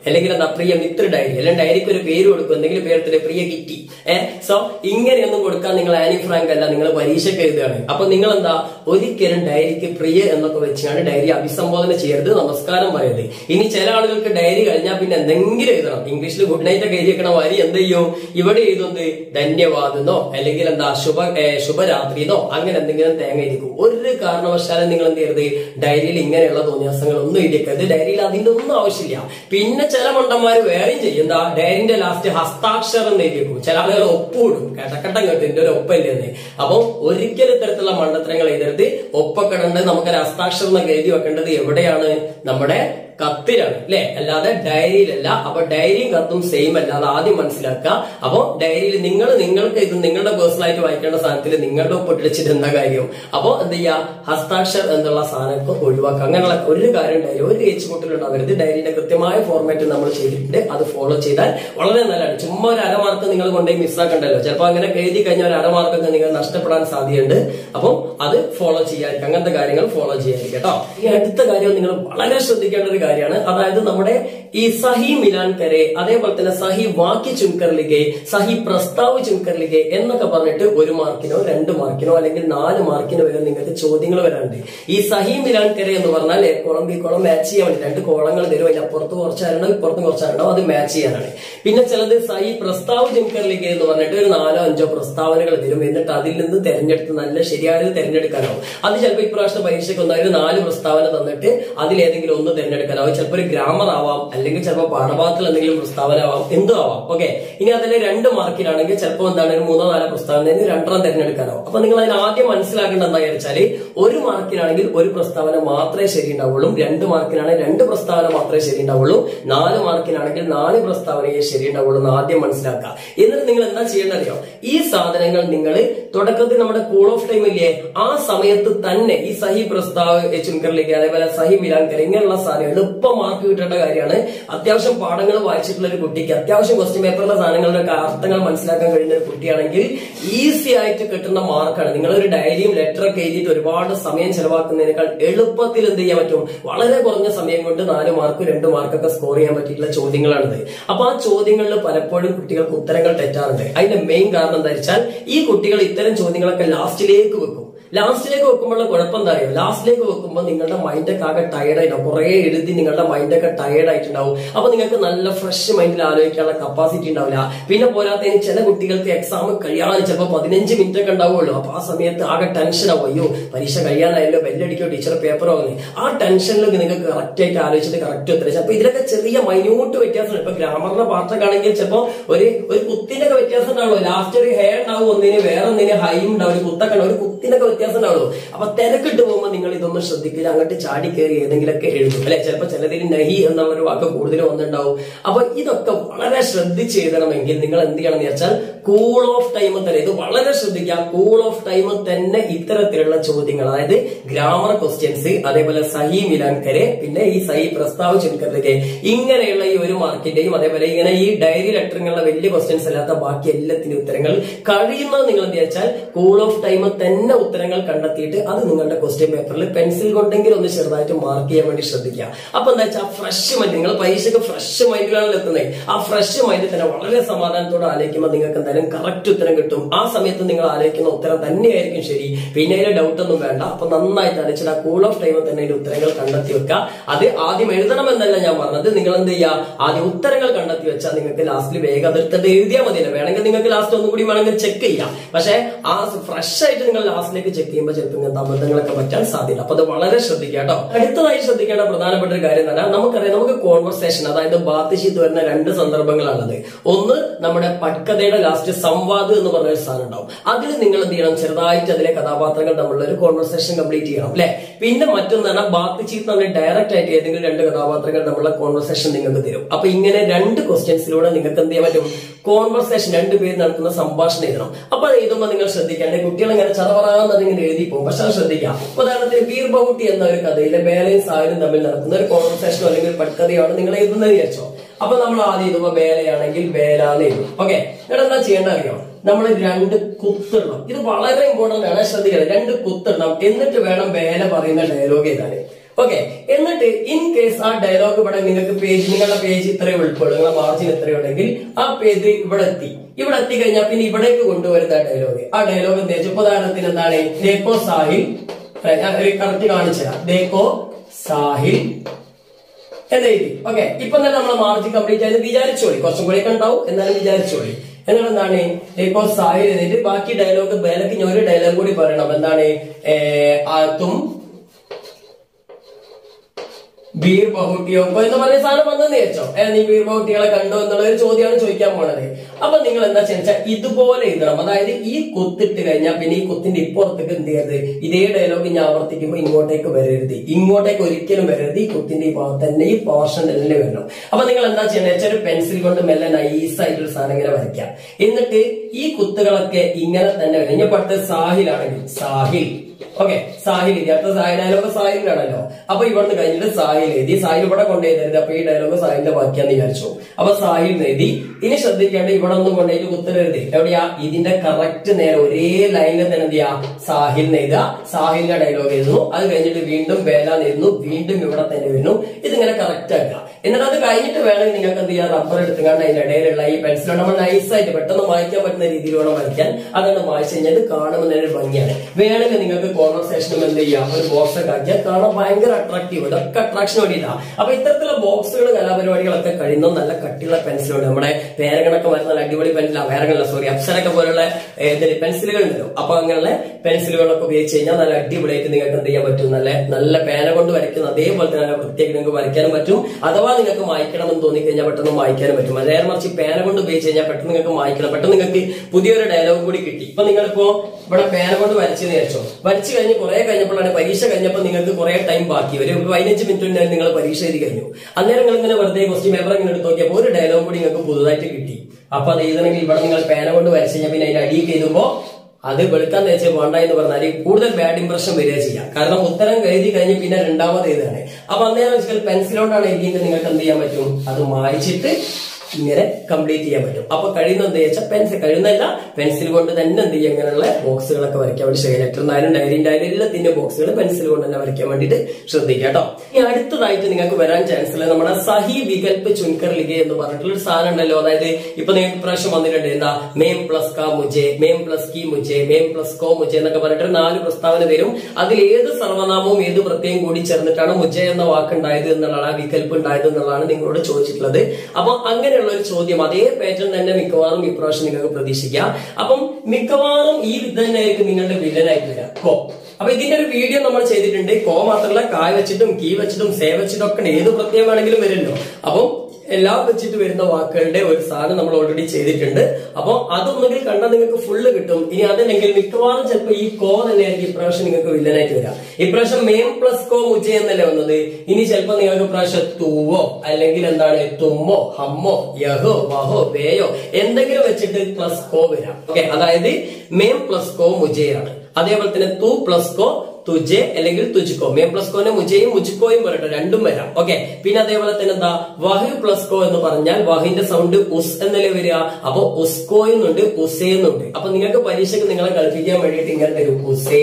Speaker 1: അല്ലെങ്കിൽ എന്താ പ്രിയ മിത്ര ഡയറി അല്ലെങ്കിൽ ഡയറിക്ക് ഒരു പേര് കൊടുക്കും എന്തെങ്കിലും പേരത്തില് പ്രിയ കിറ്റി ഏഹ് സോ ഇങ്ങനെയൊന്നും കൊടുക്കാൻ നിങ്ങൾ ആനി ഫ്രാങ്ക് അല്ല നിങ്ങൾ പരീക്ഷയ്ക്ക് എഴുതുകയാണ് അപ്പൊ നിങ്ങൾ എന്താ ഒരിക്കലും ഡയറിക്ക് പ്രിയ എന്നൊക്കെ വെച്ചാണ് ഡയറി അഭിസംബോധന ചെയ്യരുത് നമസ്കാരം പറയരുത് ഇനി ചില ആളുകൾക്ക് ഡയറി കഴിഞ്ഞാൽ പിന്നെ എന്തെങ്കിലും എഴുതണം ഇംഗ്ലീഷിൽ ഗുഡ് നൈറ്റ് ഒക്കെ എഴുതിയേക്കണ വരി എന്ത് ചെയ്യും ഇവിടെ എഴുതുന്നത് ധന്യവാദെന്നോ അല്ലെങ്കിൽ എന്താ ശുഭ ഏ, ശുഭരാത്രിന്നോ അങ്ങനെ എന്തെങ്കിലും തേങ്ങ എഴുതിക്കും ഒരു കാരണവശാലും നിങ്ങൾ എന്ത് ചെയ്യരുത് ഡയറിയിൽ ഇങ്ങനെയുള്ള തോന്നിയാസങ്ങൾ ഒന്നും എഴുതിയേക്കരുത് ഡയറിയിൽ അതിന്റെ ഒന്നും ആവശ്യമില്ല പിന്നെ ചില മണ്ടന്മാർ വേറെയും ചെയ്യും എന്താ ഡയറിന്റെ ലാസ്റ്റ് ഹസ്താക്ഷരം എന്ന് എഴുതിയേക്കും ചില ആളുകൾ ഒപ്പിടും കേട്ടക്കട്ടം കേട്ടു എന്റെ ഒരു ഒപ്പല്ലേന്ന് അപ്പം ഒരിക്കലും ഇത്തരത്തിലുള്ള മണ്ടത്തരങ്ങൾ എഴുതരുത് ഒപ്പൊക്കെ ഇടേണ്ടത് നമുക്കൊരു ഹസ്താക്ഷരം എന്നൊക്കെ എഴുതി വെക്കേണ്ടത് എവിടെയാണ് നമ്മുടെ കത്തിലാണ് അല്ലെ അല്ലാതെ ഡയറിയിലല്ല അപ്പൊ ഡയറിയും കത്തും സെയിം അല്ല അത് ആദ്യം മനസ്സിലാക്കുക അപ്പൊ ഡയറിയിൽ നിങ്ങൾ നിങ്ങൾക്ക് ഇത് നിങ്ങളുടെ പേഴ്സണൽ ആയിട്ട് വായിക്കേണ്ട സാധനത്തിൽ നിങ്ങളുടെ ഒപ്പിട്ട് വെച്ചിട്ട് എന്താ കാര്യം അപ്പൊ എന്ത് ചെയ്യുക ഹസ്താക്ഷർ എന്നുള്ള സാധനമൊക്കെ ഒഴിവാക്കുക അങ്ങനെയുള്ള ഒരു കാര്യം ഡയറി ഒരു ഏച്ച് കൂട്ടിലുണ്ടാവരുത് ഡയറിയുടെ കൃത്യമായ ഫോർമാറ്റ് നമ്മൾ ചെയ്തിട്ടുണ്ട് അത് ഫോളോ ചെയ്താൽ വളരെ നല്ലതാണ് ചുമ്മാ ഒരു അരമാർക്ക് നിങ്ങൾ കൊണ്ടുപോയി മിസ്സാക്കണ്ടല്ലോ ചിലപ്പോൾ അങ്ങനെ എഴുതി കഴിഞ്ഞാൽ ഒരു അരമാർക്കൊക്കെ നിങ്ങൾ നഷ്ടപ്പെടാൻ സാധ്യതയുണ്ട് അപ്പം അത് ഫോളോ ചെയ്യാതിരിക്കും അങ്ങനത്തെ കാര്യങ്ങൾ ഫോളോ ചെയ്യാതിരിക്കും കേട്ടോ ഈ അടുത്ത കാര്യം നിങ്ങൾ വളരെ ശ്രദ്ധിക്കേണ്ട ഒരു കാര്യമാണ് അതായത് നമ്മുടെ ഈ സഹി മിലാൻ കരെ അതേപോലെ തന്നെ സഹി വാക്യ ചുൻകർലികെ സഹി പ്രസ്താവ് ചുൻകർലികെ എന്നൊക്കെ പറഞ്ഞിട്ട് ഒരു മാർക്കിനോ രണ്ട് മാർക്കിനോ അല്ലെങ്കിൽ നാല് മാർക്കിനോ വരെ നിങ്ങൾക്ക് ചോദ്യങ്ങൾ വരാനുണ്ട് ഈ സഹി മിലാൻ കരെ എന്ന് പറഞ്ഞാൽ A column B column match ചെയ്യാൻ വേണ്ടി രണ്ട് കോളങ്ങൾ തരും അതിന് അപ്പുറത്ത് കുറച്ചാരണോ ഇപ്പുറത്ത് കുറച്ചാരണോ അത് മാച്ച് ചെയ്യാനാണ് പിന്നെ ചിലത് സഹി പ്രസ്താവ് ചുൻകർലികെ എന്ന് പറഞ്ഞിട്ട് ഒരു നാലോ അഞ്ചോ പ്രസ്താവനകൾ തരും എന്നിട്ട് അതിൽ നിന്ന് തെരഞ്ഞെടുത്ത് നല്ല ശരിയായത് തെരഞ്ഞെടുക്കാനാവും അത് ചിലപ്പോൾ ഇപ്രാവശ്യത്തെ പരീക്ഷയ്ക്ക് ഒന്നായാലും നാല് പ്രസ്താവന തന്നിട്ട് അതിലേതെങ്കിലും ഒന്ന് തിരഞ്ഞെടുക്കാനാവും ചിലപ്പോൾ ഒരു ഗ്രാമർ ആവാം അല്ലെങ്കിൽ ചിലപ്പോൾ പാഠഭാഗത്തിൽ എന്തെങ്കിലും പ്രസ്താവന ആവാം എന്തും ആവാം ഓക്കെ ഇനി അതിൽ രണ്ട് മാർക്കിനാണെങ്കിൽ ചിലപ്പോൾ എന്താണ് ഒരു മൂന്നോ നാലോ പ്രസ്താവന രണ്ടെണ്ണം തിരഞ്ഞെടുക്കാനാവും അപ്പൊ നിങ്ങൾ അതിന് ആദ്യം മനസ്സിലാക്കേണ്ടത് എന്താ വെച്ചാൽ ഒരു മാർക്കിനാണെങ്കിൽ ഒരു പ്രസ്താവന മാത്രമേ ശരി ഉണ്ടാവുള്ളൂ രണ്ട് മാർക്കിനാണെങ്കിൽ രണ്ട് പ്രസ്താവന മാത്രമേ ശരി ഉണ്ടാവുള്ളൂ നാല് മാർക്കിനാണെങ്കിൽ നാല് പ്രസ്താവനയെ ശരി ഉണ്ടാവുള്ളൂ എന്ന് ആദ്യം മനസ്സിലാക്കുക എന്നിട്ട് നിങ്ങൾ എന്താ ചെയ്യേണ്ടറിയോ ഈ സാധനങ്ങൾ നിങ്ങൾ തുടക്കത്തിൽ നമ്മുടെ കൂൾ ഓഫ് ടൈം ഇല്ലേ ആ സമയത്ത് തന്നെ ഈ സഹി പ്രസ്താവ് ചുൻകറിലേക്ക് അതേപോലെ സഹി മിലാൻകർ ഇങ്ങനെയുള്ള സാധനം എളുപ്പം മാർക്ക് കിട്ടേണ്ട കാര്യമാണ് അത്യാവശ്യം പാഠങ്ങൾ വായിച്ചിട്ടുള്ള ഒരു കുട്ടിക്ക് അത്യാവശ്യം ക്വസ്റ്റ്യൻ പേപ്പറിലെ സാധനങ്ങളുടെ ഒക്കെ അർത്ഥങ്ങൾ മനസ്സിലാക്കാൻ കഴിയുന്ന ഒരു കുട്ടിയാണെങ്കിൽ ഈസി ആയിട്ട് കിട്ടുന്ന മാർക്കാണ് നിങ്ങൾ ഒരു ഡയറിയും ലെറ്റർ ഒക്കെ എഴുതിയിട്ട് ഒരുപാട് സമയം ചെലവാക്കുന്നതിനേക്കാൾ എളുപ്പത്തിൽ എന്ത് ചെയ്യാൻ പറ്റും വളരെ കുറഞ്ഞ സമയം കൊണ്ട് നാല് മാർക്ക് രണ്ട് മാർക്കൊക്കെ സ്കോർ ചെയ്യാൻ പറ്റിയിട്ടുള്ള ചോദ്യങ്ങളാണിത് അപ്പൊ ആ ചോദ്യങ്ങളിൽ പലപ്പോഴും കുട്ടികൾക്ക് ഉത്തരങ്ങൾ തെറ്റാറുണ്ട് അതിന്റെ മെയിൻ കാരണം എന്താ വെച്ചാൽ ഈ കുട്ടികൾ ഇത്തരം ചോദ്യങ്ങളൊക്കെ ലാസ്റ്റിലേക്ക് വെക്കും ലാസ്റ്റിലേക്ക് വെക്കുമ്പോഴുള്ള കുഴപ്പം എന്താ അറിയോ ലാസ്റ്റിലേക്ക് വെക്കുമ്പോൾ നിങ്ങളുടെ മൈൻഡൊക്കെ ആകെ ടയർഡ് ആയിട്ടുണ്ടാവും കുറെ എഴുതി നിങ്ങളുടെ മൈൻഡൊക്കെ ടയർഡ് ആയിട്ടുണ്ടാവും അപ്പൊ നിങ്ങൾക്ക് നല്ല ഫ്രഷ് മൈൻഡിൽ ആലോചിക്കാനുള്ള കപ്പാസിറ്റി ഉണ്ടാവില്ല പിന്നെ പോരാത്തതിന് ചില കുട്ടികൾക്ക് എക്സാം കഴിയാതെ ചിലപ്പോൾ പതിനഞ്ച് മിനിറ്റ് ഒക്കെ ഉണ്ടാവുള്ളൂ അപ്പൊ ആ സമയത്ത് ആകെ ടെൻഷൻ ആവും അയ്യോ പരീക്ഷ കഴിയാനായല്ലോ ബെല്ലടിക്കോ ടീച്ചർ പേപ്പറോ അങ്ങനെ ആ ടെൻഷനിൽ നിങ്ങൾക്ക് കറക്റ്റ് ആയിട്ട് ആലോചിച്ചിട്ട് കറക്റ്റ് ഉത്തരം അപ്പൊ ഇതിലൊക്കെ ചെറിയ മൈന്യൂട്ട് വ്യത്യാസമുണ്ട് ഇപ്പൊ ഗ്രാമറിന്റെ പാർട്ടൊക്കെ ആണെങ്കിൽ ചിലപ്പോൾ ഒരു ഒരു കുത്തിനൊക്കെ വ്യത്യാസം ഉണ്ടാവുള്ളൂ ലാസ്റ്റ് ഒരു ഹെയർ ഉണ്ടാവും ഒന്നിന് വേറെ ഒന്നിന് ഹൈ ഉണ്ടാവും ഒരു കുത്തൊക്കെ ഉണ്ടാവും ഒരു കുത്തിനൊക്കെ വ്യത്യാസം ഉണ്ടാവുള്ളൂ അപ്പൊ തിരക്കിട്ട് പോകുമ്പോൾ നിങ്ങൾ ഇതൊന്നും ശ്രദ്ധിക്കില്ല അങ്ങോട്ട് ചാടി കയറി ഏതെങ്കിലുമൊക്കെ എഴുതും അല്ലെ ചിലപ്പോൾ ചിലതിൽ നഹി എന്നുള്ള ഒരു വാക്ക് കൂടുതൽ വന്നിട്ടുണ്ടാവും അപ്പൊ ഇതൊക്കെ വളരെ ശ്രദ്ധിച്ച് എഴുതണമെങ്കിൽ നിങ്ങൾ എന്ത് ചെയ്യണം എന്ന് വെച്ചാൽ കൂൾ ഓഫ് ടൈം തന്നെ ഇത് വളരെ ശ്രദ്ധിക്കുക കൂൾ ഓഫ് ടൈം തന്നെ ഇത്തരത്തിലുള്ള ചോദ്യങ്ങൾ അതായത് ഗ്രാമർ ക്വസ്റ്റ്യൻസ് അതേപോലെ സഹി മിലാൻകരെ പിന്നെ ഈ സഹി പ്രസ്താവ് ചുരുക്കത്തിലേക്ക് ഇങ്ങനെയുള്ള ഈ ഒരു മാർക്കിന്റെയും അതേപോലെ ഇങ്ങനെ ഈ ഡയറി ലെറ്ററിലുള്ള വലിയ ക്വസ്റ്റ്യൻസ് അല്ലാത്ത ബാക്കി എല്ലാത്തിനും ഉത്തരങ്ങൾ കഴിയുന്നത് നിങ്ങൾ എന്ത് വെച്ചാൽ കൂൾ ഓഫ് ടൈം തന്നെ ഉത്തരങ്ങൾ കണ്ടെത്തിയിട്ട് അത് നിങ്ങളുടെ ക്വസ്റ്റ്യൻ പേപ്പറിൽ പെൻസിൽ കൊണ്ടെങ്കിലും ഒന്ന് ചെറുതായിട്ട് മാർക്ക് ചെയ്യാൻ വേണ്ടി ശ്രദ്ധിക്കുക അപ്പൊ എന്താ വെച്ചാൽ ഫ്രഷ് മൈൻഡ് നിങ്ങൾ പരീക്ഷയ്ക്ക് ഫ്രഷ് മൈൻഡിലാണല്ലോ എത്തുന്നത് ആ ഫ്രഷ് മൈൻഡിൽ തന്നെ വളരെ സമാധാനത്തോടെ ആലോചിക്കുമ്പോൾ നിങ്ങൾക്ക് എന്തായാലും കറക്റ്റ് ഉത്തരം കിട്ടും ആ സമയത്ത് നിങ്ങൾ ആലോചിക്കുന്ന ഉത്തരം തന്നെയായിരിക്കും ശരി പിന്നെ അതിന് ഡൗട്ട് ഒന്നും വേണ്ട അപ്പൊ നന്നായിട്ട് ആലോചിച്ചിട്ട് ആ കൂൾ ഓഫ് ടൈമിൽ തന്നെ അതിന്റെ ഉത്തരങ്ങൾ കണ്ടെത്തി വെക്കുക അത് ആദ്യം എഴുതണമെന്നല്ല ഞാൻ പറഞ്ഞത് നിങ്ങൾ എന്ത് ചെയ്യുക ആദ്യം ഉത്തരങ്ങൾ കണ്ടെത്തി വെച്ചാൽ നിങ്ങൾക്ക് ലാസ്റ്റിൽ വേഗം അതെടുത്തിട്ട് എഴുതിയാൽ മതിയല്ലോ വേണമെങ്കിൽ നിങ്ങൾക്ക് ലാസ്റ്റ് ഒന്നും കൂടി വേണമെങ്കിൽ ചെക്ക് ചെയ്യാം പക്ഷേ ആ ഫ്രഷ് ആയിട്ട് നിങ്ങൾ ലാസ്റ്റിലേക്ക് ചെക്ക് ചെയ്യുമ്പോൾ ചിലപ്പോൾ ഇങ്ങനത്തെ അബദ്ധങ്ങളൊക്കെ പറ്റാൻ സാധ്യത അപ്പൊ അത് വളരെ ശ്രദ്ധിക്കുക കേട്ടോ അടുത്തതായി ശ്രദ്ധിക്കേണ്ട പ്രധാനപ്പെട്ട ഒരു കാര്യം തന്നെ നമുക്കറിയാം നമുക്ക് കോൺവെർസേഷൻ അതായത് ബാത്തിശീത്ത് വരുന്ന രണ്ട് സന്ദർഭങ്ങളാണത് ഒന്ന് നമ്മുടെ പട്കഥയുടെ ലാസ്റ്റ് സംവാദ് എന്ന് പറഞ്ഞ ഒരു സാധനം ഉണ്ടാവും അതിൽ നിങ്ങൾ എന്ത് ചെയ്യണം ചെറുതായിട്ട് അതിലെ കഥാപാത്രങ്ങൾ തമ്മിലുള്ള ഒരു കോൺവെർസേഷൻ കംപ്ലീറ്റ് ചെയ്യണം അല്ലെ പിന്നെ മറ്റൊന്ന് പറഞ്ഞാൽ ബാത്തിശീത്ത് എന്ന് ഡയറക്റ്റ് ആയിട്ട് ഏതെങ്കിലും രണ്ട് കഥാപാത്രങ്ങൾ തമ്മിലുള്ള കോൺവെർസേഷൻ നിങ്ങൾക്ക് തരും അപ്പൊ ഇങ്ങനെ രണ്ട് ക്വസ്റ്റ്യൻസിലൂടെ നിങ്ങൾക്ക് എന്ത് ചെയ്യാൻ പറ്റും കോൺവെർസേഷൻ രണ്ടുപേര് നടത്തുന്ന സംഭാഷണം എഴുതണം അപ്പൊ അത് എഴുതുമ്പോൾ നിങ്ങൾ ശ്രദ്ധിക്കേണ്ടത് കുട്ടികൾ ഇങ്ങനെ ചറവറാന്ന് അതിങ്ങനെ എഴുതി പോകും പക്ഷെ അത് ശ്രദ്ധിക്കാം ഉദാഹരണത്തിന് ബീർ ബഹുട്ടി എന്ന ഒരു കഥയിലെ ബേലയും സാഹചര്യം തമ്മിൽ നടക്കുന്ന ഒരു കോൺവെർസേഷനോ അല്ലെങ്കിൽ ഒരു പട്കഥയാണ് നിങ്ങൾ എഴുതുന്നത് വിചാരിച്ചോ അപ്പൊ നമ്മൾ ആദ്യം എഴുതുമ്പോ ബേലയാണെങ്കിൽ ബേല എന്ന് എഴുതും ഓക്കെ എന്നിട്ട് എന്താ ചെയ്യേണ്ട അറിയോ നമ്മൾ രണ്ട് കുത്തിടണം ഇത് വളരെ ഇമ്പോർട്ടന്റ് ആണ് ശ്രദ്ധിക്കണം രണ്ട് കുത്തിടണം എന്നിട്ട് വേണം ബേല പറയുന്ന ഡയലോഗ് എഴുതാൻ ഓക്കെ എന്നിട്ട് ഇൻ കേസ് ആ ഡയലോഗ് ഇവിടെ നിങ്ങൾക്ക് പേജ് നിങ്ങളുടെ പേജ് ഇത്രയും ഉൾപ്പെടും നിങ്ങളുടെ മാർജിൻ ഇത്രയും ഉണ്ടെങ്കിൽ ആ പേജ് ഇവിടെ എത്തി ഇവിടെ എത്തി കഴിഞ്ഞാൽ പിന്നെ ഇവിടേക്ക് കൊണ്ടുവരുന്ന ഡയലോഗ് ആ ഡയലോഗ് എന്താ വെച്ചാൽ ഉദാഹരണത്തിന് എന്താണ് ദേക്കോ സാഹിൽ കറക്റ്റ് കാണിച്ചുതരാം ദേക്കോ സാഹിൽ എന്നെഴുതി ഓക്കെ ഇപ്പൊ തന്നെ നമ്മളെ മാർജിൻ കംപ്ലീറ്റ് ആയത് വിചാരിച്ചോളി കുറച്ചും കൂടി ഒക്കെ ഉണ്ടാവും എന്നാലും വിചാരിച്ചോളി എന്നിട്ട് എന്താണ് ഇപ്പൊ സാഹിൽ എന്നിട്ട് ബാക്കി ഡയലോഗ് വേലക്ക് ഞാൻ ഒരു ഡയലോഗ് കൂടി പറയണം എന്താണ് ഏ, ആ, തും ബീർ ബഹുട്ടിയോ എന്ന് പറഞ്ഞ സാധനം വന്നെന്ന് വെച്ചോ ഏ നീ ബീർ ബഹുട്ടികളെ കണ്ടോ എന്നുള്ള ഒരു ചോദ്യമാണ് ചോദിക്കാൻ പോണത് അപ്പൊ നിങ്ങൾ എന്താ വെച്ചാൽ ഇതുപോലെ എഴുതണം അതായത് ഈ കുത്തിട്ട് കഴിഞ്ഞാൽ പിന്നെ ഈ കുത്തിന്റെ ഇപ്പുറത്തേക്ക് എന്ത് ചെയ്യരുത് ഇതേ ഡയലോഗ് ഞാൻ ആവർത്തിക്കുമ്പോൾ ഇങ്ങോട്ടേക്ക് വരരുത് ഇങ്ങോട്ടേക്ക് ഒരിക്കലും വരരുത് ഈ കുത്തിന്റെ ഈ ഭാഗത്ത് തന്നെ ഈ പോർഷൻ തന്നെ വരണം അപ്പൊ നിങ്ങൾ എന്താ ചെയ്യണത് വെച്ചാൽ ഒരു പെൻസിൽ കൊണ്ട് മെല്ലെ നൈസ് ആയിട്ടൊരു സാധനം ഇങ്ങനെ വരയ്ക്കാം എന്നിട്ട് ഈ കുത്തുകളൊക്കെ ഇങ്ങനെ തന്നെ വരും ഇനി പട്ട് സാഹിലാണെങ്കിൽ സാഹിൽ ഓക്കെ സാഹിൽ എഴുതി അടുത്ത സാഹിൽ ഡയലോഗ് സാഹിലിനാണല്ലോ അപ്പൊ ഇവിടുന്ന് കഴിഞ്ഞിട്ട് സാഹിൽ എഴുതി സാഹിൽ ഇവിടെ കൊണ്ടുപോയി അപ്പൊ ഈ ഡയലോഗ് സാഹിലിന്റെ ബാക്കിയാന്ന് വിചാരിച്ചു അപ്പൊ സാഹിൽ എഴുതി ഇനി ശ്രദ്ധിക്കേണ്ട ഇവിടെ ഒന്നും കൊണ്ടുപോയിട്ട് കുത്തരുത് എവിടെയാ ഇതിന്റെ കറക്റ്റ് നേരെ ഒരേ ലൈനിൽ തന്നെ എന്ത് ചെയ്യാ സാഹിൽ എഴുതുക സാഹിലിന്റെ ഡയലോഗ് എഴുതുന്നു അത് കഴിഞ്ഞിട്ട് വീണ്ടും വേല എഴുതുന്നു വീണ്ടും ഇവിടെ തന്നെ വരുന്നു ഇതിങ്ങനെ കറക്റ്റ് ആക്കുക എന്നിട്ട് അത് കഴിഞ്ഞിട്ട് വേണമെങ്കിൽ നിങ്ങൾക്ക് എന്ത് ചെയ്യാം റബ്ബർ എടുത്തുകൊണ്ട് അതിന്റെ ഇടയിലുള്ള ഈ പെൻസിൽ നമ്മൾ നൈസായിട്ട് പെട്ടെന്ന് വായിക്കാൻ പറ്റുന്ന രീതിയിൽ വേണം വായിക്കാൻ അതാണ് വായിച്ചു കഴിഞ്ഞാൽ ഇത് കാണുമ്പോൾ തന്നെ ഒരു ഭംഗിയാണ് വേണമെങ്കിൽ നിങ്ങൾക്ക് കോൺവെർസേഷനും എന്ത് ചെയ്യാം ഒരു ബോക്സ് ഒക്കെ ആക്കിയാൽ കാണാൻ ഭയങ്കര അട്രാക്റ്റീവ് ഇതൊക്കെ അട്രാക്ഷൻ വേണ്ടിയിട്ടാണ് അപ്പൊ ഇത്തരത്തിലുള്ള ബോക്സുകൾ കലാപരിപാടികളൊക്കെ കഴിയുന്ന നല്ല കട്ടിയുള്ള പെൻസിലുണ്ട് നമ്മുടെ പേരങ്ങളൊക്കെ വരുന്ന നല്ല അടിപൊളി പെൻസിൽ പേരങ്ങളല്ല സോറി അപ്സരൊക്കെ പോലുള്ള പെൻസിലുകൾ ഉണ്ടല്ലോ അപ്പൊ അങ്ങനെയുള്ള പെൻസിലുകളൊക്കെ ഉപയോഗിച്ച് കഴിഞ്ഞാൽ നല്ല അടിപൊളിയായിട്ട് നിങ്ങൾക്ക് എന്ത് ചെയ്യാൻ പറ്റും നല്ല നല്ല പേന കൊണ്ട് വരയ്ക്കുന്ന അതേപോലെ തന്നെ നല്ല വൃത്തിയാക്കി നിങ്ങൾക്ക് വരയ്ക്കാനും പറ്റും അഥവാ നിങ്ങൾക്ക് മായ്ക്കണമെന്ന് തോന്നിക്കഴിഞ്ഞാൽ പെട്ടെന്ന് മായ്ക്കാനും പറ്റും അതേ മറിച്ച് പേന കൊണ്ട് ഉപയോഗിച്ച് കഴിഞ്ഞാൽ പെട്ടെന്ന് നിങ്ങൾക്ക് മായ്ക്കണം പെട്ടെന്ന് നിങ്ങൾക്ക് പുതിയൊരു ഡയലോഗ് കൂടി കിട്ടി ഇപ്പൊ നിങ്ങളിപ്പോ ഇവിടെ പേന കൊണ്ട് വരച്ചെന്ന് വിചാരിച്ചോ വരച്ചു കഴിഞ്ഞ് കുറെ കഴിഞ്ഞപ്പോഴാണ് പരീക്ഷ കഴിഞ്ഞപ്പോൾ നിങ്ങൾക്ക് കുറെ ടൈം ബാക്കി ഒരു പതിനഞ്ച് മിനിറ്റ് നിങ്ങൾ പരീക്ഷ എഴുതി കഴിഞ്ഞു അന്നേരം നിങ്ങൾ ഇങ്ങനെ വെറുതെ ക്വസ്റ്റ്യൻ പേപ്പർ ഇങ്ങനെ എടുത്ത് നോക്കിയപ്പോൾ ഒരു ഡയലോഗ് കൂടി നിങ്ങൾക്ക് പുതുതായിട്ട് കിട്ടി അപ്പൊ അത് എഴുതണമെങ്കിൽ ഇവിടെ നിങ്ങൾ പേന കൊണ്ട് വരച്ചു കഴിഞ്ഞാൽ പിന്നെ അതിന്റെ അടിയിൽ എഴുതുമ്പോ അത് വെളുക്കാൻ തേച്ച് വേണ്ട എന്ന് പറഞ്ഞാൽ കൂടുതൽ ബാഡ് ഇംപ്രഷൻ വരിക ചെയ്യാം കാരണം ഉത്തരം എഴുതി കഴിഞ്ഞ് പിന്നെ രണ്ടാമത് എഴുതാണ് അപ്പൊ അന്നേരം വെച്ചാൽ പെൻസിലോട്ടാണ് എഴുതിയെങ്കിൽ നിങ്ങൾക്ക് എന്ത് ചെയ്യാൻ പറ്റും അത് മായ്ച്ചിട്ട് ഇങ്ങനെ കംപ്ലീറ്റ് ചെയ്യാൻ പറ്റും അപ്പൊ കഴിയുന്ന എന്താ വെച്ചാൽ പെൻസിൽ കഴിയുന്നല്ല പെൻസിൽ കൊണ്ട് തന്നെ എന്ത് ചെയ്യുക ഇങ്ങനെയുള്ള ബോക്സുകളൊക്കെ വരയ്ക്കാൻ വേണ്ടി ശ്രമിക്കുക ലെറ്റർ ആയാലും ഡയറിന്റെ ആയാലും എല്ലാത്തിന്റെ ബോക്സുകൾ പെൻസിൽ കൊണ്ട് തന്നെ വരയ്ക്കാൻ വേണ്ടിയിട്ട് ശ്രദ്ധിക്കുക കേട്ടോ ഇനി അടുത്തതായിട്ട് നിങ്ങൾക്ക് വരാൻ ചാൻസ് ഉള്ളത് നമ്മുടെ സഹി വികൽപ്പ് ചുൻകർ ലിഗ എന്ന് പറഞ്ഞിട്ടുള്ള ഒരു സാധനം ഉണ്ടല്ലോ അതായത് ഇപ്പൊ നിങ്ങൾക്ക് പ്രാവശ്യം വന്നിട്ടുണ്ട് എന്താ മേം പ്ലസ് കാ മുജെ മേം പ്ലസ് കി മുജെ മേം പ്ലസ് കോ മുജെ എന്നൊക്കെ പറഞ്ഞിട്ട് നാല് പ്രസ്താവന വരും അതിൽ ഏത് സർവനാമവും ഏത് പ്രത്യയം കൂടി ചേർന്നിട്ടാണ് മുജ എന്ന വാക്കുണ്ടായത് എന്നുള്ളതാണ് ആ വികൽപ്പ് ഉണ്ടായത് എന്നുള്ളതാണ് നിങ്ങളോട് ചോദിച്ചിട്ടുള്ളത് അപ്പൊ അങ്ങനെയുള്ള ഒരു ചോദ്യം അതേ പാറ്റേൺ തന്നെ മിക്കവാറും ഇപ്രാവശ്യം നിങ്ങൾക്ക് പ്രതീക്ഷിക്കാം അപ്പം മിക്കവാറും ഈ ഇത് തന്നെയായിരിക്കും നിങ്ങളുടെ വില്ലനായിട്ട് വരിക കോ അപ്പൊ ഇതിന്റെ ഒരു വീഡിയോ നമ്മൾ ചെയ്തിട്ടുണ്ട് കോ മാത്രമല്ല കായ് വെച്ചിട്ടും കീ വെച്ചിട്ടും സേ വെച്ചിട്ടും ഒക്കെ ഏത് പ്രത്യേകം വേണമെങ്കിലും വരുമല്ലോ അപ്പം എല്ലാം വെച്ചിട്ട് വരുന്ന വാക്കുകളുടെ ഒരു സാധനം നമ്മൾ ഓൾറെഡി ചെയ്തിട്ടുണ്ട് അപ്പൊ അതൊന്നെങ്കിൽ കണ്ടാൽ നിങ്ങൾക്ക് ഫുള്ള് കിട്ടും ഇനി അതല്ലെങ്കിൽ മിക്കവാറും ചിലപ്പോൾ ഈ കോ തന്നെയായിരിക്കും ഇപ്രാവശ്യം നിങ്ങൾക്ക് വില്ലനായിട്ട് വരാം ഇപ്രാവശ്യം മേം പ്ലസ് കോ മുജ എന്നല്ലേ വന്നത് ഇനി ചിലപ്പോൾ നിങ്ങൾക്ക് ഇപ്രാവശ്യം തൂവോ അല്ലെങ്കിൽ എന്താണ് തുമ്മോ ഹമ്മോ യഹോ വഹോ വേയോ എന്തെങ്കിലും വെച്ചിട്ട് പ്ലസ് കോ വരാം ഓക്കെ അതായത് മേം പ്ലസ് കോ മുജയാണ് അതേപോലെ തന്നെ തു പ്ലസ് കോ തുജെ അല്ലെങ്കിൽ തുജിക്കോ മേ പ്ലസ് കോനെ മുജയും മുജിക്കോയും പറയട്ടെ രണ്ടും വരാം ഓക്കെ പിന്നെ അതേപോലെ തന്നെ എന്താ വഹു പ്ലസ് കോ എന്ന് പറഞ്ഞാൽ വഹിന്റെ സൗണ്ട് ഉസ് എന്നല്ലേ വരിക അപ്പൊ ഉസ്കോ എന്നുണ്ട് ഉസേ എന്നുണ്ട് അപ്പൊ നിങ്ങൾക്ക് പരീക്ഷയ്ക്ക് നിങ്ങളെ കളിപ്പിക്കാൻ വേണ്ടിയിട്ട് ഇങ്ങനെ തരും ഉസേ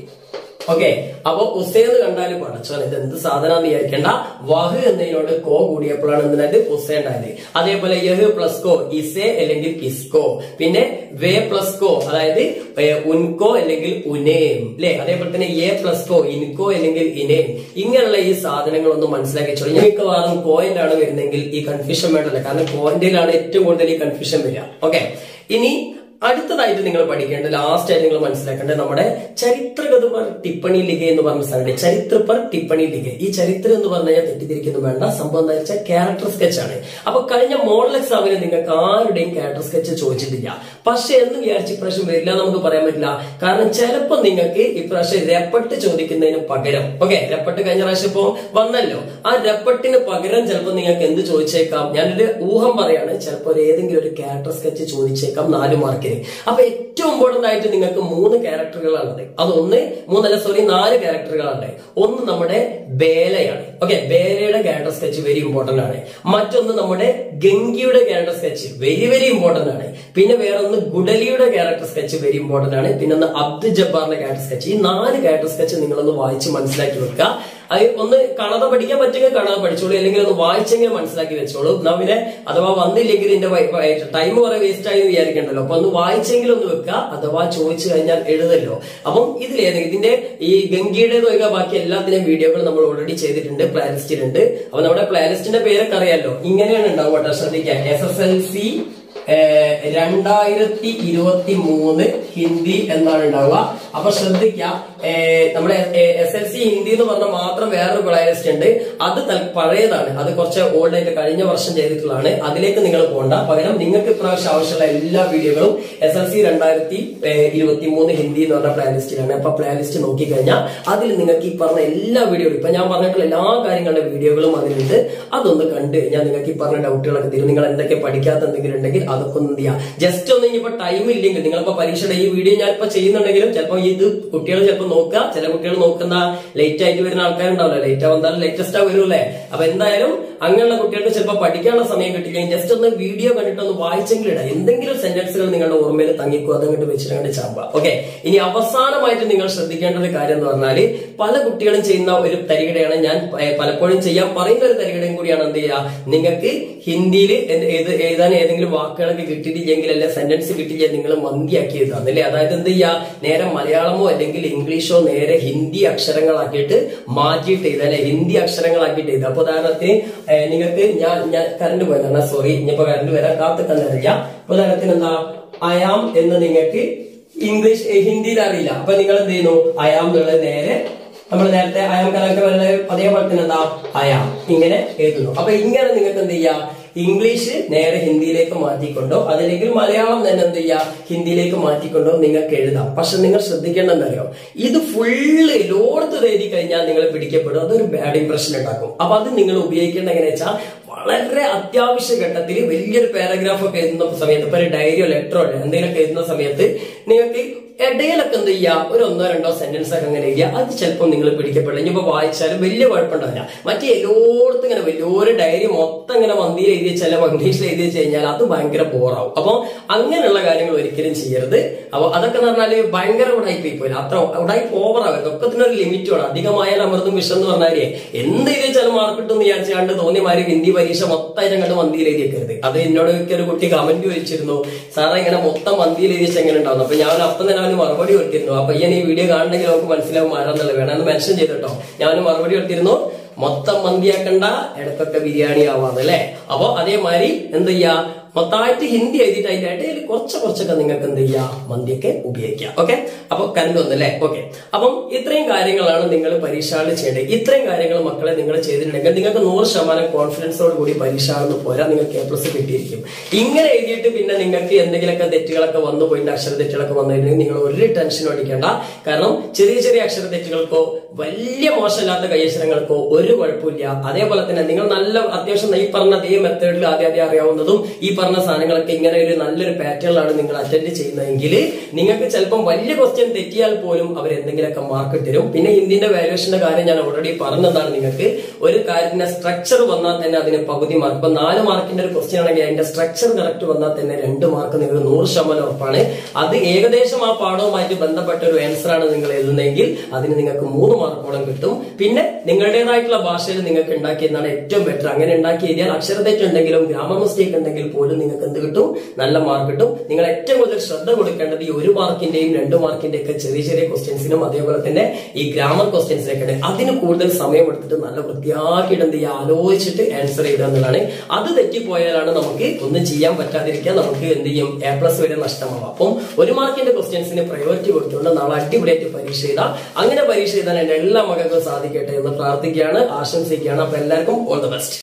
Speaker 1: ഓക്കെ അപ്പൊ ഉസേ എന്ന് കണ്ടാൽ പടച്ചോൻ ഇത് എന്ത് സാധനം വിചാരിക്കേണ്ട വഹ് എന്നതിനോട് കോ കൂടിയപ്പോഴാണ് എന്തിനായിട്ട് ഉസേ ഉണ്ടായത് അതേപോലെ യഹ് പ്ലസ് കോ ഇസേ അല്ലെങ്കിൽ കിസ്കോ പിന്നെ വേ പ്ലസ് കോ അതായത് ഏ, ഉൻകോ അല്ലെങ്കിൽ ഉനേം അല്ലെ അതേപോലെ തന്നെ എ പ്ലസ് കോ ഇൻകോ അല്ലെങ്കിൽ ഇനേം ഇങ്ങനെയുള്ള ഈ സാധനങ്ങളൊന്നും മനസ്സിലാക്കി ചോദിച്ചു മിക്കവാറും കോയിന്റ് ആണ് വരുന്നെങ്കിൽ ഈ കൺഫ്യൂഷൻ വേണ്ടല്ല കാരണം കോയിന്റിലാണ് ഏറ്റവും കൂടുതൽ ഈ കൺഫ്യൂഷൻ വരിക ഓക്കെ ഇനി അടുത്തതായിട്ട് നിങ്ങൾ പഠിക്കേണ്ടത് ലാസ്റ്റ് ആയിട്ട് നിങ്ങൾ മനസ്സിലാക്കേണ്ടത് നമ്മുടെ ചരിത്രഗത പർ ടിപ്പണി ലിഗ എന്ന് പറഞ്ഞ സാധനം ചരിത്ര പർ ടിപ്പണി ലിഗ ഈ ചരിത്രം എന്ന് പറഞ്ഞു കഴിഞ്ഞാൽ തെറ്റിദ്ധരിക്കുന്നു വേണ്ട സംഭവം എന്താ വെച്ചാൽ ക്യാരക്ടർ സ്കെച്ച് ആണ് അപ്പൊ കഴിഞ്ഞ മോഡൽ എക്സാമിന് നിങ്ങൾക്ക് ആരുടെയും ക്യാരക്ടർ സ്കെച്ച് ചോദിച്ചിട്ടില്ല പക്ഷെ എന്ന് വിചാരിച്ച് ഇപ്രാവശ്യം വരില്ല എന്ന് നമുക്ക് പറയാൻ പറ്റില്ല കാരണം ചിലപ്പോൾ നിങ്ങൾക്ക് ഇപ്രാവശ്യം രപ്പട്ട് ചോദിക്കുന്നതിന് പകരം ഓക്കെ രപ്പട്ട് കഴിഞ്ഞ പ്രാവശ്യം ഇപ്പോ വന്നല്ലോ ആ രപ്പട്ടിന് പകരം ചിലപ്പോൾ നിങ്ങൾക്ക് എന്ത് ചോദിച്ചേക്കാം ഞാനൊരു ഊഹം പറയാണ് ചിലപ്പോൾ ഒരു ഏതെങ്കിലും ഒരു ക്യാരക്ടർ സ്കെച്ച് ചോദിച്ചേക്കാം നാല് മാർക്കിന് അപ്പൊ ഏറ്റവും ഇമ്പോർട്ടന്റ് ആയിട്ട് നിങ്ങൾക്ക് മൂന്ന് ക്യാരക്ടറുകളാണുള്ളത് അതൊന്ന് മൂന്നല്ല സോറി നാല് ക്യാരക്ടറുകളാണ് ഒന്ന് നമ്മുടെ ബേലയാണ് ഓക്കെ ബേലയുടെ ക്യാരക്ടർ സ്കെച്ച് വെരി ഇമ്പോർട്ടന്റ് ആണ് മറ്റൊന്ന് നമ്മുടെ ഗംഗിയുടെ character sketch very very important ആണ് പിന്നെ വേറെ ഒന്ന് ഗുഡലിയുടെ ക്യാരക്ടർ സ്കെച്ച് വെരി ഇമ്പോർട്ടന്റ് ആണ് പിന്നെ ഒന്ന് അബ്ദുൽ ജബ്ബാറിന്റെ ക്യാരക്ടർ സ്കെച്ച് ഈ നാല് ക്യാരക്ടർ സ്കെച്ച് നിങ്ങളൊന്ന് വായിച്ച് മനസ്സിലാക്കി വെക്കുക അത് ഒന്ന് കാണാതെ പഠിക്കാൻ പറ്റുമെങ്കിൽ കാണാതെ പഠിച്ചോളൂ അല്ലെങ്കിൽ ഒന്ന് വായിച്ചെങ്കിൽ മനസ്സിലാക്കി വെച്ചോളൂ എന്നാ പിന്നെ അഥവാ വന്നില്ലെങ്കിൽ ഇതിന്റെ ടൈം കുറെ വേസ്റ്റ് ആയി എന്ന് വിചാരിക്കണ്ടല്ലോ അപ്പൊ ഒന്ന് വായിച്ചെങ്കിലും ഒന്ന് വെക്കുക അഥവാ ചോദിച്ചു കഴിഞ്ഞാൽ എഴുതല്ലോ അപ്പം ഇതിലേത് ഇതിന്റെ ഈ ഗംഗയുടേത് ഒഴികെ ബാക്കി എല്ലാത്തിന്റെയും വീഡിയോകൾ നമ്മൾ ഓൾറെഡി ചെയ്തിട്ടുണ്ട് പ്ലാലിസ്റ്റിലുണ്ട് അപ്പൊ നമ്മുടെ പ്ലാലിസ്റ്റിന്റെ പേരൊക്കെ അറിയാലോ ഇങ്ങനെയാണ് ഉണ്ടാവും കേട്ടോ ശ്രദ്ധിക്കാം എസ് എസ് എൽ സി രണ്ടായിരത്തി ഇരുപത്തി മൂന്ന് ഹിന്ദി എന്നാണ് ഉണ്ടാവുക അപ്പൊ ശ്രദ്ധിക്കാം ഏഹ് നമ്മുടെ എസ് എൽ സി ഹിന്ദി എന്ന് പറഞ്ഞ മാത്രം വേറൊരു പ്ലേലിസ്റ്റ് ഉണ്ട് അത് തൽ- പഴയതാണ് അത് കുറച്ച് ഓൾഡ് ആയിട്ട് കഴിഞ്ഞ വർഷം ചെയ്തിട്ടുള്ളതാണ് അതിലേക്ക് നിങ്ങൾ പോകണ്ട പകരം നിങ്ങൾക്ക് ഇപ്രാവശ്യം ആവശ്യമുള്ള എല്ലാ വീഡിയോകളും എസ് എൽ സി രണ്ടായിരത്തി ഇരുപത്തി മൂന്ന് ഹിന്ദി എന്ന് പറഞ്ഞ പ്ലേലിസ്റ്റിലാണ് അപ്പൊ പ്ലേലിസ്റ്റ് നോക്കിക്കഴിഞ്ഞാൽ അതിൽ നിങ്ങൾക്ക് ഈ പറഞ്ഞ എല്ലാ വീഡിയോകളും ഇപ്പൊ ഞാൻ പറഞ്ഞിട്ടുള്ള എല്ലാ കാര്യങ്ങളുടെ വീഡിയോകളും അതിലുണ്ട് അതൊന്ന് കണ്ട് കഴിഞ്ഞാൽ നിങ്ങൾക്ക് ഈ പറഞ്ഞ ഡൗട്ടുകളൊക്കെ തരും നിങ്ങൾ എന്തൊക്കെ പഠിക്കാത്ത എന്തെങ്കിലും ഉണ്ടെങ്കിൽ അതൊക്കെ ഒന്ന് എന്ത് ചെയ്യാം ജസ്റ്റ് ഒന്ന് ഇനിയിപ്പോ ടൈം ഇല്ലെങ്കിൽ നിങ്ങളിപ്പോ പരീക്ഷയുടെ ഈ വീഡിയോ ഞാൻ ഇപ്പൊ ചെയ്യുന്നുണ്ടെങ്കിലും ചിലപ്പോൾ ഇത് കുട്ടികൾ ചിലപ്പോൾ നോക്കുക ചില കുട്ടികൾ നോക്കുന്ന ലേറ്റ് ആയിട്ട് വരുന്ന ആൾക്കാരുണ്ടാവില്ല ലേറ്റ് ആവുന്താലും ലേറ്റസ്റ്റ് ആ വരുമല്ലേ അപ്പൊ എന്തായാലും അങ്ങനെയുള്ള കുട്ടികൾക്ക് ചിലപ്പോൾ പഠിക്കാനുള്ള സമയം കിട്ടില്ലെങ്കിൽ ജസ്റ്റ് ഒന്ന് വീഡിയോ കണ്ടിട്ട് ഒന്ന് വായിച്ചെങ്കിലും ഇടാം എന്തെങ്കിലും സെന്റൻസുകൾ നിങ്ങളുടെ ഓർമ്മയിൽ തങ്ങിക്കോ അതങ്ങോട്ട് വെച്ചിട്ട് അങ്ങോട്ട് ചാമ്പുക ഓക്കെ ഇനി അവസാനമായിട്ട് നിങ്ങൾ ശ്രദ്ധിക്കേണ്ട ഒരു കാര്യം എന്ന് പറഞ്ഞാല് പല കുട്ടികളും ചെയ്യുന്ന ഒരു തരികടയാണ് ഞാൻ ഏഹ്, പലപ്പോഴും ചെയ്യാൻ പറയുന്ന ഒരു തരികടയും കൂടിയാണ് എന്ത് ചെയ്യുക നിങ്ങൾക്ക് ഹിന്ദിയിൽ എഴുതാൻ ഏതെങ്കിലും വാക്കുകളൊക്കെ കിട്ടിയിട്ടില്ലെങ്കിൽ അല്ലെ സെന്റൻസ് കിട്ടിയില്ല നിങ്ങൾ മന്തിയാക്കി എഴുതാം അല്ലേ അതായത് എന്ത് ചെയ്യുക നേരെ മലയാളമോ അല്ലെങ്കിൽ ഇംഗ്ലീഷോ നേരെ ഹിന്ദി അക്ഷരങ്ങളാക്കിയിട്ട് മാറ്റിയിട്ട് എഴുതാം അല്ലെ ഹിന്ദി അക്ഷരങ്ങളാക്കിയിട്ട് എഴുതാം അപ്പൊ ഉദാഹരണത്തിന് ഏഹ്, നിങ്ങൾക്ക് ഞാൻ ഞാൻ കറണ്ട് പോയതാണ് സോറി ഇനിയിപ്പോ കറണ്ട് വരാൻ കാത്തുക്കന്നറിയാം ഉദാഹരണത്തിന് എന്താ അയാം എന്ന് നിങ്ങൾക്ക് ഇംഗ്ലീഷ് ഏഹ്, ഹിന്ദിയിൽ അറിയില്ല അപ്പൊ നിങ്ങൾ എന്ത് ചെയ്യുന്നു അയാം എന്നുള്ളത് നേരെ നമ്മൾ നേരത്തെ അയാം കലക്ക് വരുന്നത് അതേപോലെ തന്നെ എന്താ അയാം ഇങ്ങനെ എഴുതുന്നു അപ്പൊ ഇങ്ങനെ നിങ്ങൾക്ക് എന്ത് ചെയ്യാം ഇംഗ്ലീഷ് നേരെ ഹിന്ദിയിലേക്ക് മാറ്റിക്കൊണ്ടോ അതല്ലെങ്കിൽ മലയാളം തന്നെ എന്ത് ചെയ്യാം ഹിന്ദിയിലേക്ക് മാറ്റിക്കൊണ്ടോ നിങ്ങൾക്ക് എഴുതാം പക്ഷെ നിങ്ങൾ ശ്രദ്ധിക്കേണ്ടത് അറിയോ ഇത് ഫുള്ള് ലോർത്ത് എഴുതി കഴിഞ്ഞാൽ നിങ്ങൾ പിടിക്കപ്പെടും അതൊരു ബാഡ് ഇംപ്രഷൻ ഉണ്ടാക്കും അപ്പൊ അത് നിങ്ങൾ ഉപയോഗിക്കേണ്ട എങ്ങനെ വെച്ചാൽ വളരെ അത്യാവശ്യ ഘട്ടത്തിൽ വലിയൊരു പാരഗ്രാഫ് ഒക്കെ എഴുതുന്ന സമയത്ത് ഇപ്പൊ ഒരു ഡയറിയോ ലെറ്ററോ എന്തെങ്കിലുമൊക്കെ എഴുതുന്ന സമയത്ത് നിങ്ങൾക്ക് ഇടയിലൊക്കെ എന്ത് ചെയ്യുക ഒരു ഒന്നോ രണ്ടോ സെന്റൻസ് ഒക്കെ അങ്ങനെ എഴുതുക അത് ചിലപ്പോൾ നിങ്ങൾ പിടിക്കപ്പെടില്ല ഇനിയിപ്പോ വായിച്ചാലും വലിയ കുഴപ്പമുണ്ടാവില്ല മറ്റേ എല്ലായിടത്തും ഇങ്ങനെ വലിയൊരു ഡയറി മൊത്തം ഇങ്ങനെ മന്തിയിൽ എഴുതി വെച്ചാൽ ഇംഗ്ലീഷിൽ എഴുതി വെച്ച് കഴിഞ്ഞാൽ അത് ഭയങ്കര ബോറാവും അപ്പൊ അങ്ങനെയുള്ള കാര്യങ്ങൾ ഒരിക്കലും ചെയ്യരുത് അപ്പൊ അതൊക്കെ എന്ന് പറഞ്ഞാല് ഭയങ്കര ഉടായ്പ പോയില്ല അത്ര ഉടായ്പ ഓവർ ആവരുത് ഒക്കെ ഇതിനൊരു ലിമിറ്റ് വേണം അധികമായാൽ അമൃതും വിഷം എന്ന് പറഞ്ഞാലേ എന്ത് എഴുതി വെച്ചാലും മാർക്ക് കിട്ടും എന്ന് വിചാരിച്ചാണ്ട് തോന്നിയ മാതിരി ഹിന്ദി പരീക്ഷ മൊത്തമായിട്ട് കണ്ട് മന്തിയിൽ എഴുതി വെക്കരുത് അത് എന്നോട് ഒക്കെ ഒരു കുട്ടി കമന്റ് ചോദിച്ചിരുന്നു സാറേ ഇങ്ങനെ മൊത്തം മന്തിയിൽ എഴുതി വെച്ചാൽ എങ്ങനെ ഉണ്ടാവും അപ്പൊ ഞാൻ അപ്പം തന്നെ അവന് മറുപടി കൊടുത്തിരുന്നു അപ്പൊ ഈ വീഡിയോ കാണണമെങ്കിൽ നമുക്ക് മനസ്സിലാവും ആരാന്നുള്ളത് വേണമെന്ന് മെൻഷൻ ചെയ്തിട്ടോ ഞാൻ മറുപടി കൊടുത്തിരുന്നു മൊത്തം മന്തിയാക്കണ്ട ഇടക്കൊക്കെ ബിരിയാണി ആവാന്ന് അല്ലേ അപ്പൊ അതേമാതിരി എന്ത് ചെയ്യാ മൊത്തമായിട്ട് ഹിന്ദി എഴുതിയിട്ട് അതിന്റെ ഇടയിൽ കുറച്ച് കുറച്ചൊക്കെ നിങ്ങൾക്ക് എന്ത് ചെയ്യാം മന്തിയൊക്കെ ഉപയോഗിക്കാം ഓക്കെ അപ്പൊ കറണ്ട് വന്നല്ലേ ഓക്കെ അപ്പം ഇത്രയും കാര്യങ്ങളാണ് നിങ്ങൾ പരീക്ഷകളിൽ ചെയ്യേണ്ടത് ഇത്രയും കാര്യങ്ങൾ മക്കളെ നിങ്ങൾ ചെയ്തിട്ടുണ്ടെങ്കിൽ നിങ്ങൾക്ക് നൂറ് ശതമാനം കോൺഫിഡൻസോട് കൂടി പരീക്ഷകളൊന്നും പോരാ നിങ്ങൾക്ക് എ പ്ലസ് കിട്ടിയിരിക്കും ഇങ്ങനെ എഴുതിയിട്ട് പിന്നെ നിങ്ങൾക്ക് എന്തെങ്കിലുമൊക്കെ തെറ്റുകളൊക്കെ വന്നു പോയിട്ട് അക്ഷര തെറ്റുകളൊക്കെ വന്നു കഴിഞ്ഞാൽ നിങ്ങൾ ഒരു ടെൻഷനും അടിക്കേണ്ട കാരണം ചെറിയ ചെറിയ അക്ഷര തെറ്റുകൾക്കോ വലിയ മോശമില്ലാത്ത കൈയക്ഷരങ്ങൾക്കോ ഒരു കുഴപ്പമില്ല അതേപോലെ തന്നെ നിങ്ങൾ നല്ല അത്യാവശ്യം ഈ പറഞ്ഞ അതേ മെത്തേഡിൽ ആദ്യം ആദ്യം അറിയാവുന്നതും ഈ പറഞ്ഞ സാധനങ്ങളൊക്കെ ഇങ്ങനെ ഒരു നല്ലൊരു പാറ്റേണിലാണ് നിങ്ങൾ അറ്റൻഡ് ചെയ്യുന്നതെങ്കിൽ നിങ്ങൾക്ക് ചിലപ്പം വലിയ ക്വസ്റ്റ്യൻ തെറ്റിയാൽ പോലും അവർ എന്തെങ്കിലുമൊക്കെ മാർക്ക് തരും പിന്നെ ഹിന്ദിന്റെ വാല്യുവേഷന്റെ കാര്യം ഞാൻ ഓൾറെഡി പറഞ്ഞതാണ് നിങ്ങൾക്ക് ഒരു കാര്യത്തിന്റെ സ്ട്രക്ചർ വന്നാൽ തന്നെ അതിന് പകുതി മാർക്ക് ഇപ്പൊ നാല് മാർക്കിന്റെ ഒരു ക്വസ്റ്റ്യൻ ആണെങ്കിൽ അതിന്റെ സ്ട്രക്ചർ കറക്റ്റ് വന്നാൽ തന്നെ രണ്ട് മാർക്ക് നിങ്ങൾക്ക് നൂറ് ശതമാനം ഉറപ്പാണ് അത് ഏകദേശം ആ പാഠവുമായിട്ട് ബന്ധപ്പെട്ട ഒരു ആൻസർ ആണ് നിങ്ങൾ എഴുതുന്നതെങ്കിൽ അതിന് നിങ്ങൾക്ക് മൂന്ന് മാർക്കോളം കിട്ടും പിന്നെ നിങ്ങളുടേതായിട്ടുള്ള ഭാഷയിൽ നിങ്ങൾക്ക് ഉണ്ടാക്കിയതാണ് ഏറ്റവും ബെറ്റർ അങ്ങനെ ഉണ്ടാക്കി എഴുതിയാൽ അക്ഷരതെറ്റുണ്ടെങ്കിലും ഗ്രാമർ മിസ്റ്റേക്ക് ഉണ്ടെങ്കിൽ പോലും നിങ്ങൾക്ക് എന്ത് കിട്ടും നല്ല മാർക്ക് കിട്ടും നിങ്ങൾ ഏറ്റവും കൂടുതൽ ശ്രദ്ധ കൊടുക്കേണ്ടത് ഈ ഒരു മാർക്കിന്റെയും രണ്ട് മാർക്കിന്റെ ഒക്കെ ചെറിയ ചെറിയ ക്വസ്റ്റ്യൻസിനും അതേപോലെ തന്നെ ഈ ഗ്രാമർ ക്വസ്റ്റ്യൻസിനൊക്കെ അതിന് കൂടുതൽ സമയം എടുത്തിട്ട് നല്ല വൃത്തിയാക്കിയിട്ട് എന്ത് ചെയ്യുക ആലോചിച്ചിട്ട് ആൻസർ ചെയ്യുക എന്നുള്ളതാണ് അത് തെറ്റിപ്പോയാലാണ് നമുക്ക് ഒന്നും ചെയ്യാൻ പറ്റാതിരിക്കാൻ നമുക്ക് എന്ത് ചെയ്യും എ പ്ലസ് വരെ നഷ്ടമാവും അപ്പം ഒരു മാർക്കിന്റെ ക്വസ്റ്റ്യൻസിന് പ്രയോറിറ്റി കൊടുത്തുകൊണ്ട് നാളെ അടിപൊളിയായിട്ട് പരീക്ഷ ചെയ്താൽ അങ്ങനെ പരീക്ഷ ചെയ്താൽ എന്റെ എല്ലാ മകൾക്കും സാധിക്കട്ടെ എന്ന് പ്രാർത്ഥിക്കുകയാണ് ആശംസിക്കുകയാണ് അപ്പൊ എല്ലാവർക്കും ഓൾ ദ ബെസ്റ്റ്